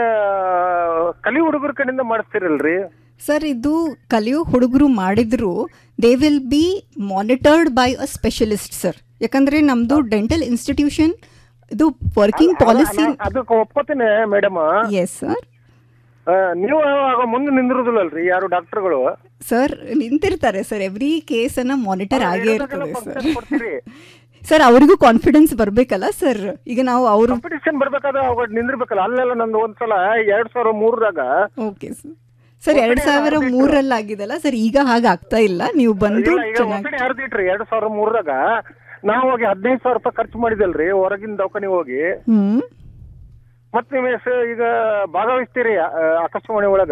ಏ- ಕಲಿ ಹುಡುಗರ ಕಡೆಯಿಂದ ಮಾಡಿಸ್ತಿರಲ್ರಿ ಸರ್ ಇದು ಕಲಿಯೋ ಹುಡುಗರು ಮಾಡಿದ್ರು they will be monitored by a specialist sir ಯಾಕಂದ್ರೆ ನಮ್ದು ಡೆಂಟಲ್ ಇನ್ಸ್ಟಿಟ್ಯೂಷನ್ ಇದು ವರ್ಕಿಂಗ್ ಪಾಲಿಸಿ ಅದಕ್ಕೆ ಒಪ್ಕೋತೀನಿ ಮೇಡಮ್ ಎಸ್ ಸರ್ ನೀವು ಆಗ ಮುಂದೆ ನಿಂದಿರುದಿಲ್ಲಲ್ರಿ ಯಾರು ಡಾಕ್ಟರ್ಗಳು ಸರ್ ನಿಂತಿರ್ತಾರೆ ಸರ್ ಎವ್ರಿ ಕೇಸನ್ನ ಮಾನಿಟರ್ ಆಗೇ ಇರ್ತದೆ ಸರ್ ಕೊಡ್ತೀರಿ ಸರ್ ಅವ್ರಿಗೂ ಕಾನ್ಫಿಡೆನ್ಸ್ ಬರಬೇಕಲ್ಲ ಸರ್ ಈಗ ನಾವು ಅವರು ಕಾಂಪಿಟಿಷನ್ ಬರ್ಬೇಕಾದ್ರೆ ಅವಾಗ ನಿಂದಿರ್ಬೇಕಲ್ಲ ಅಲ್ಲೆಲ್ಲ ನಂದು ಒಂದ್ಸಲ ಎರಡ್ ಸಾವಿರ ಮೂರರಾಗ ಓಕೆ ಸರ್ ಸರ್ ಎರಡ್ ಸಾವಿರ ಮೂರಲ್ಲಿ ಆಗಿದಲ್ಲ ಸರ್ ಈಗ ಹಾಗೆ ಆಗ್ತಾ ಇಲ್ಲ ನೀವು ಬಂದು ಇಲ್ಲ, ಈಗ ಚೆನ್ನಾಗಿ ಒಬ್ಬನೇ ಹರಿದಿಟ್ರಿ ಎರಡ್ ಸಾವಿರ ಮೂರರಾಗ ನಾವು ಹೋಗಿ ಹದಿನೈದು ಸಾವಿರ ರೂಪಾಯಿ ಖರ್ಚು ಮಾಡಿದಲ್ರಿ ಹೊರಗಿನ ದವಾಖಾನೆ ಹೋಗಿ ಹ್ಮ್ ಮತ್ ನೀವು ಎಷ್ಟ್ ಈಗ ಭಾಗವಹಿಸ್ತೀರಿ ಆ, ಆಕಾಶವಾಣಿ ಒಳಗ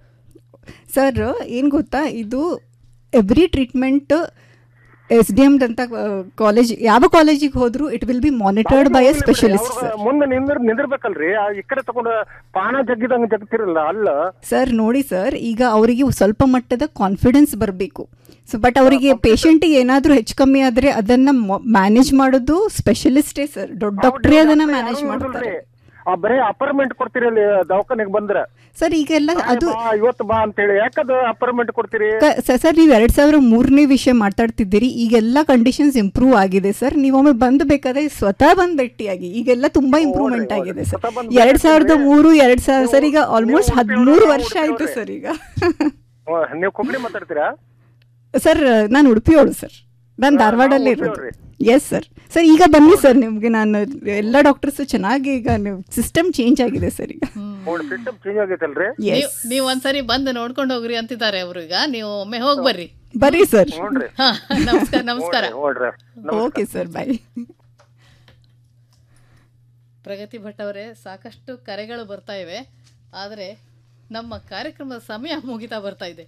ಸರ್ ಏನು ಗೊತ್ತಾ ಇದು every treatment S D M ಅಂತ ಕಾಲೇಜ್ ಯಾವ ಕಾಲೇಜಿಗೆ ಹೋದ್ರು it will be monitored by a specialist sir ಮುಂದೆ ನಿಂದ್ರ ನಿಂದಿರ್ಬೇಕಲ್ರಿ ಆ ಈ ಕಡೆ ತಗೊಂಡು ಪಾನ ಜಗ್ಗಿದಂಗ ಜಗ್ತಿರಲ್ಲ ಅಲ್ಲ ಸರ್ ನೋಡಿ ಸರ್ ಈಗ ಅವರಿಗೆ ಸ್ವಲ್ಪ ಮಟ್ಟದ ಕಾನ್ಫಿಡೆನ್ಸ್ ಬರಬೇಕು ಸೊ ಬಟ್ ಅವರಿಗೆ ಪೇಷಂಟಿಗೆ ಏನಾದರೂ ಹೆಚ್ಚು ಕಮ್ಮಿ ಆದರೆ ಅದನ್ನ ಮ್ಯಾನೇಜ್ ಮಾಡೋದು ಸ್ಪೆಷಲಿಸ್ಟೇ ಸರ್ ದೊಡ್ಡ ಡಾಕ್ಟ್ರೇ ಅದನ್ನ ಮ್ಯಾನೇಜ್ ಮಾಡ್ತಾರೆ ಆ ಬರೇ ಅಪಾರ್ಟ್ಮೆಂಟ್ ಕೊಡ್ತೀರಿ ಅಲ್ಲಿ ದವಾಖಾನೆಗೆ ಬಂದ್ರ ಸರ್ ಈಗೆಲ್ಲ ಅದು ಬಾ, ಇವತ್ತು ಬಾ ಅಂತೇಳಿ ಯಾಕದು ಅಪಾರ್ಟ್ಮೆಂಟ್ ಕೊಡ್ತೀರಿ ಕ- ಸ- ಸರ್ ನೀವು ಎರಡ್ ಸಾವಿರ ಮೂರನೇ ವಿಷಯ ಮಾತಾಡ್ತಿದ್ದೀರಿ ಈಗೆಲ್ಲ ಕಂಡೀಷನ್ಸ್ ಇಂಪ್ರೂವ್ ಆಗಿದೆ ಸರ್ ನೀವೊಮ್ಮೆ ಬಂದು ಬೇಕಾದ್ರೆ ಸ್ವತಃ ಬಂದು ಭೇಟಿಯಾಗಿ ಈಗೆಲ್ಲ ತುಂಬಾ ಇಂಪ್ರೂವ್ಮೆಂಟ್ ಆಗಿದೆ ಸರ್ ಎರಡ್ ಸಾವಿರದ ಮೂರು ಎರಡ್ ಸಾವಿರ ಸರ್ ಈಗ ಆಲ್ಮೋಸ್ಟ್ ಹದಿಮೂರು ವರ್ಷ ಆಯ್ತು ಸರ್ ಈಗ ಓ, ನೀವು ಕೊಬ್ಬರಿ ಮಾತಾಡ್ತೀರಾ ಸರ್ ನಾನು ಉಡುಪಿಯೋಳು ಸರ್ ನಾನು ಧಾರವಾಡಲ್ಲೇ ಇರೋದು ಎಸ್ ಸರ್ ಸರ್ ಈಗ ಬನ್ನಿ ಸರ್ ನಿಮ್ಗೆ ನಾನು ಎಲ್ಲ ಡಾಕ್ಟರ್ಸು ಚೆನ್ನಾಗಿ ಈಗ ನೀವು ಸಿಸ್ಟಮ್ ಚೇಂಜ್ ಆಗಿದೆ ಸರ್ ಈಗ ಸಿಸ್ಟಮ್ ಚೇಂಜ್ ಆಗೈತಲ್ರಿ ನೀವ್ ನೀವ್ ಒಂದ್ಸರಿ ಬಂದು ನೋಡ್ಕೊಂಡು ಹೋಗ್ರಿ ಅಂತಿದ್ದಾರೆ ಅವರು ಈಗ ನೀವು ಒಮ್ಮೆ ಹೋಗಿ ಬರ್ರಿ ಬರ್ರಿ ಸರ್ ಹಾ ನಮಸ್ಕಾರ ನಮಸ್ಕಾರ okay sir bye Pragati Bhat ಅವರೇ ಸಾಕಷ್ಟು ಕರೆಗಳು ಬರ್ತಾ ಇವೆ ಆದರೆ ನಮ್ಮ ಕಾರ್ಯಕ್ರಮದ ಸಮಯ ಮುಗಿತಾ ಬರ್ತಾ ಇದೆ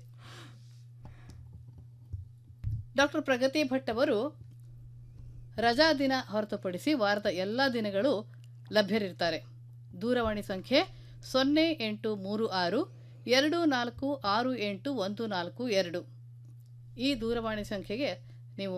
ಡಾಕ್ಟರ್ ಪ್ರಗತಿ ಭಟ್ ಅವರು ರಜಾ ದಿನ ಹೊರತುಪಡಿಸಿ ವಾರದ ಎಲ್ಲ ದಿನಗಳು ಲಭ್ಯರಿರ್ತಾರೆ ದೂರವಾಣಿ ಸಂಖ್ಯೆ ಸೊನ್ನೆ ಎಂಟು ಮೂರು ಆರು ಎರಡು ನಾಲ್ಕು ಆರು ಎಂಟು ಒಂದು ನಾಲ್ಕು ಎರಡು ಈ ದೂರವಾಣಿ ಸಂಖ್ಯೆಗೆ ನೀವು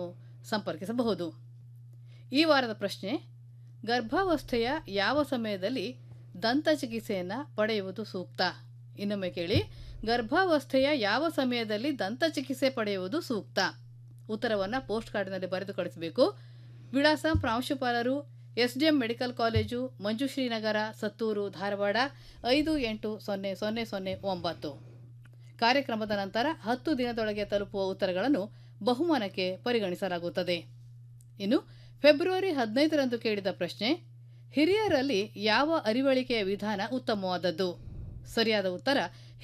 ಸಂಪರ್ಕಿಸಬಹುದು ಈ ವಾರದ ಪ್ರಶ್ನೆ ಗರ್ಭಾವಸ್ಥೆಯ ಯಾವ ಸಮಯದಲ್ಲಿ ದಂತ ಚಿಕಿತ್ಸೆಯನ್ನು ಪಡೆಯುವುದು ಸೂಕ್ತ ಇನ್ನೊಮ್ಮೆ ಕೇಳಿ ಗರ್ಭಾವಸ್ಥೆಯ ಯಾವ ಸಮಯದಲ್ಲಿ ದಂತ ಚಿಕಿತ್ಸೆ ಪಡೆಯುವುದು ಸೂಕ್ತ ಉತ್ತರವನ್ನು ಪೋಸ್ಟ್ ಕಾರ್ಡ್ನಲ್ಲಿ ಬರೆದು ಕಳಿಸಬೇಕು ವಿಳಾಸ ಪ್ರಾಂಶುಪಾಲರು SDM medical college Manjushrinagar Sattur Dharwad ಐದು ಎಂಟು ಸೊನ್ನೆ ಸೊನ್ನೆ ಸೊನ್ನೆ ಒಂಬತ್ತು ಕಾರ್ಯಕ್ರಮದ ನಂತರ ಹತ್ತು ದಿನದೊಳಗೆ ತಲುಪುವ ಉತ್ತರಗಳನ್ನು ಬಹುಮಾನಕ್ಕೆ ಪರಿಗಣಿಸಲಾಗುತ್ತದೆ ಇನ್ನು ಫೆಬ್ರವರಿ ಹದಿನೈದರಂದು ಕೇಳಿದ ಪ್ರಶ್ನೆ ಹಿರಿಯರಲ್ಲಿ ಯಾವ ಅರಿವಳಿಕೆಯ ವಿಧಾನ ಉತ್ತಮವಾದದ್ದು ಸರಿಯಾದ ಉತ್ತರ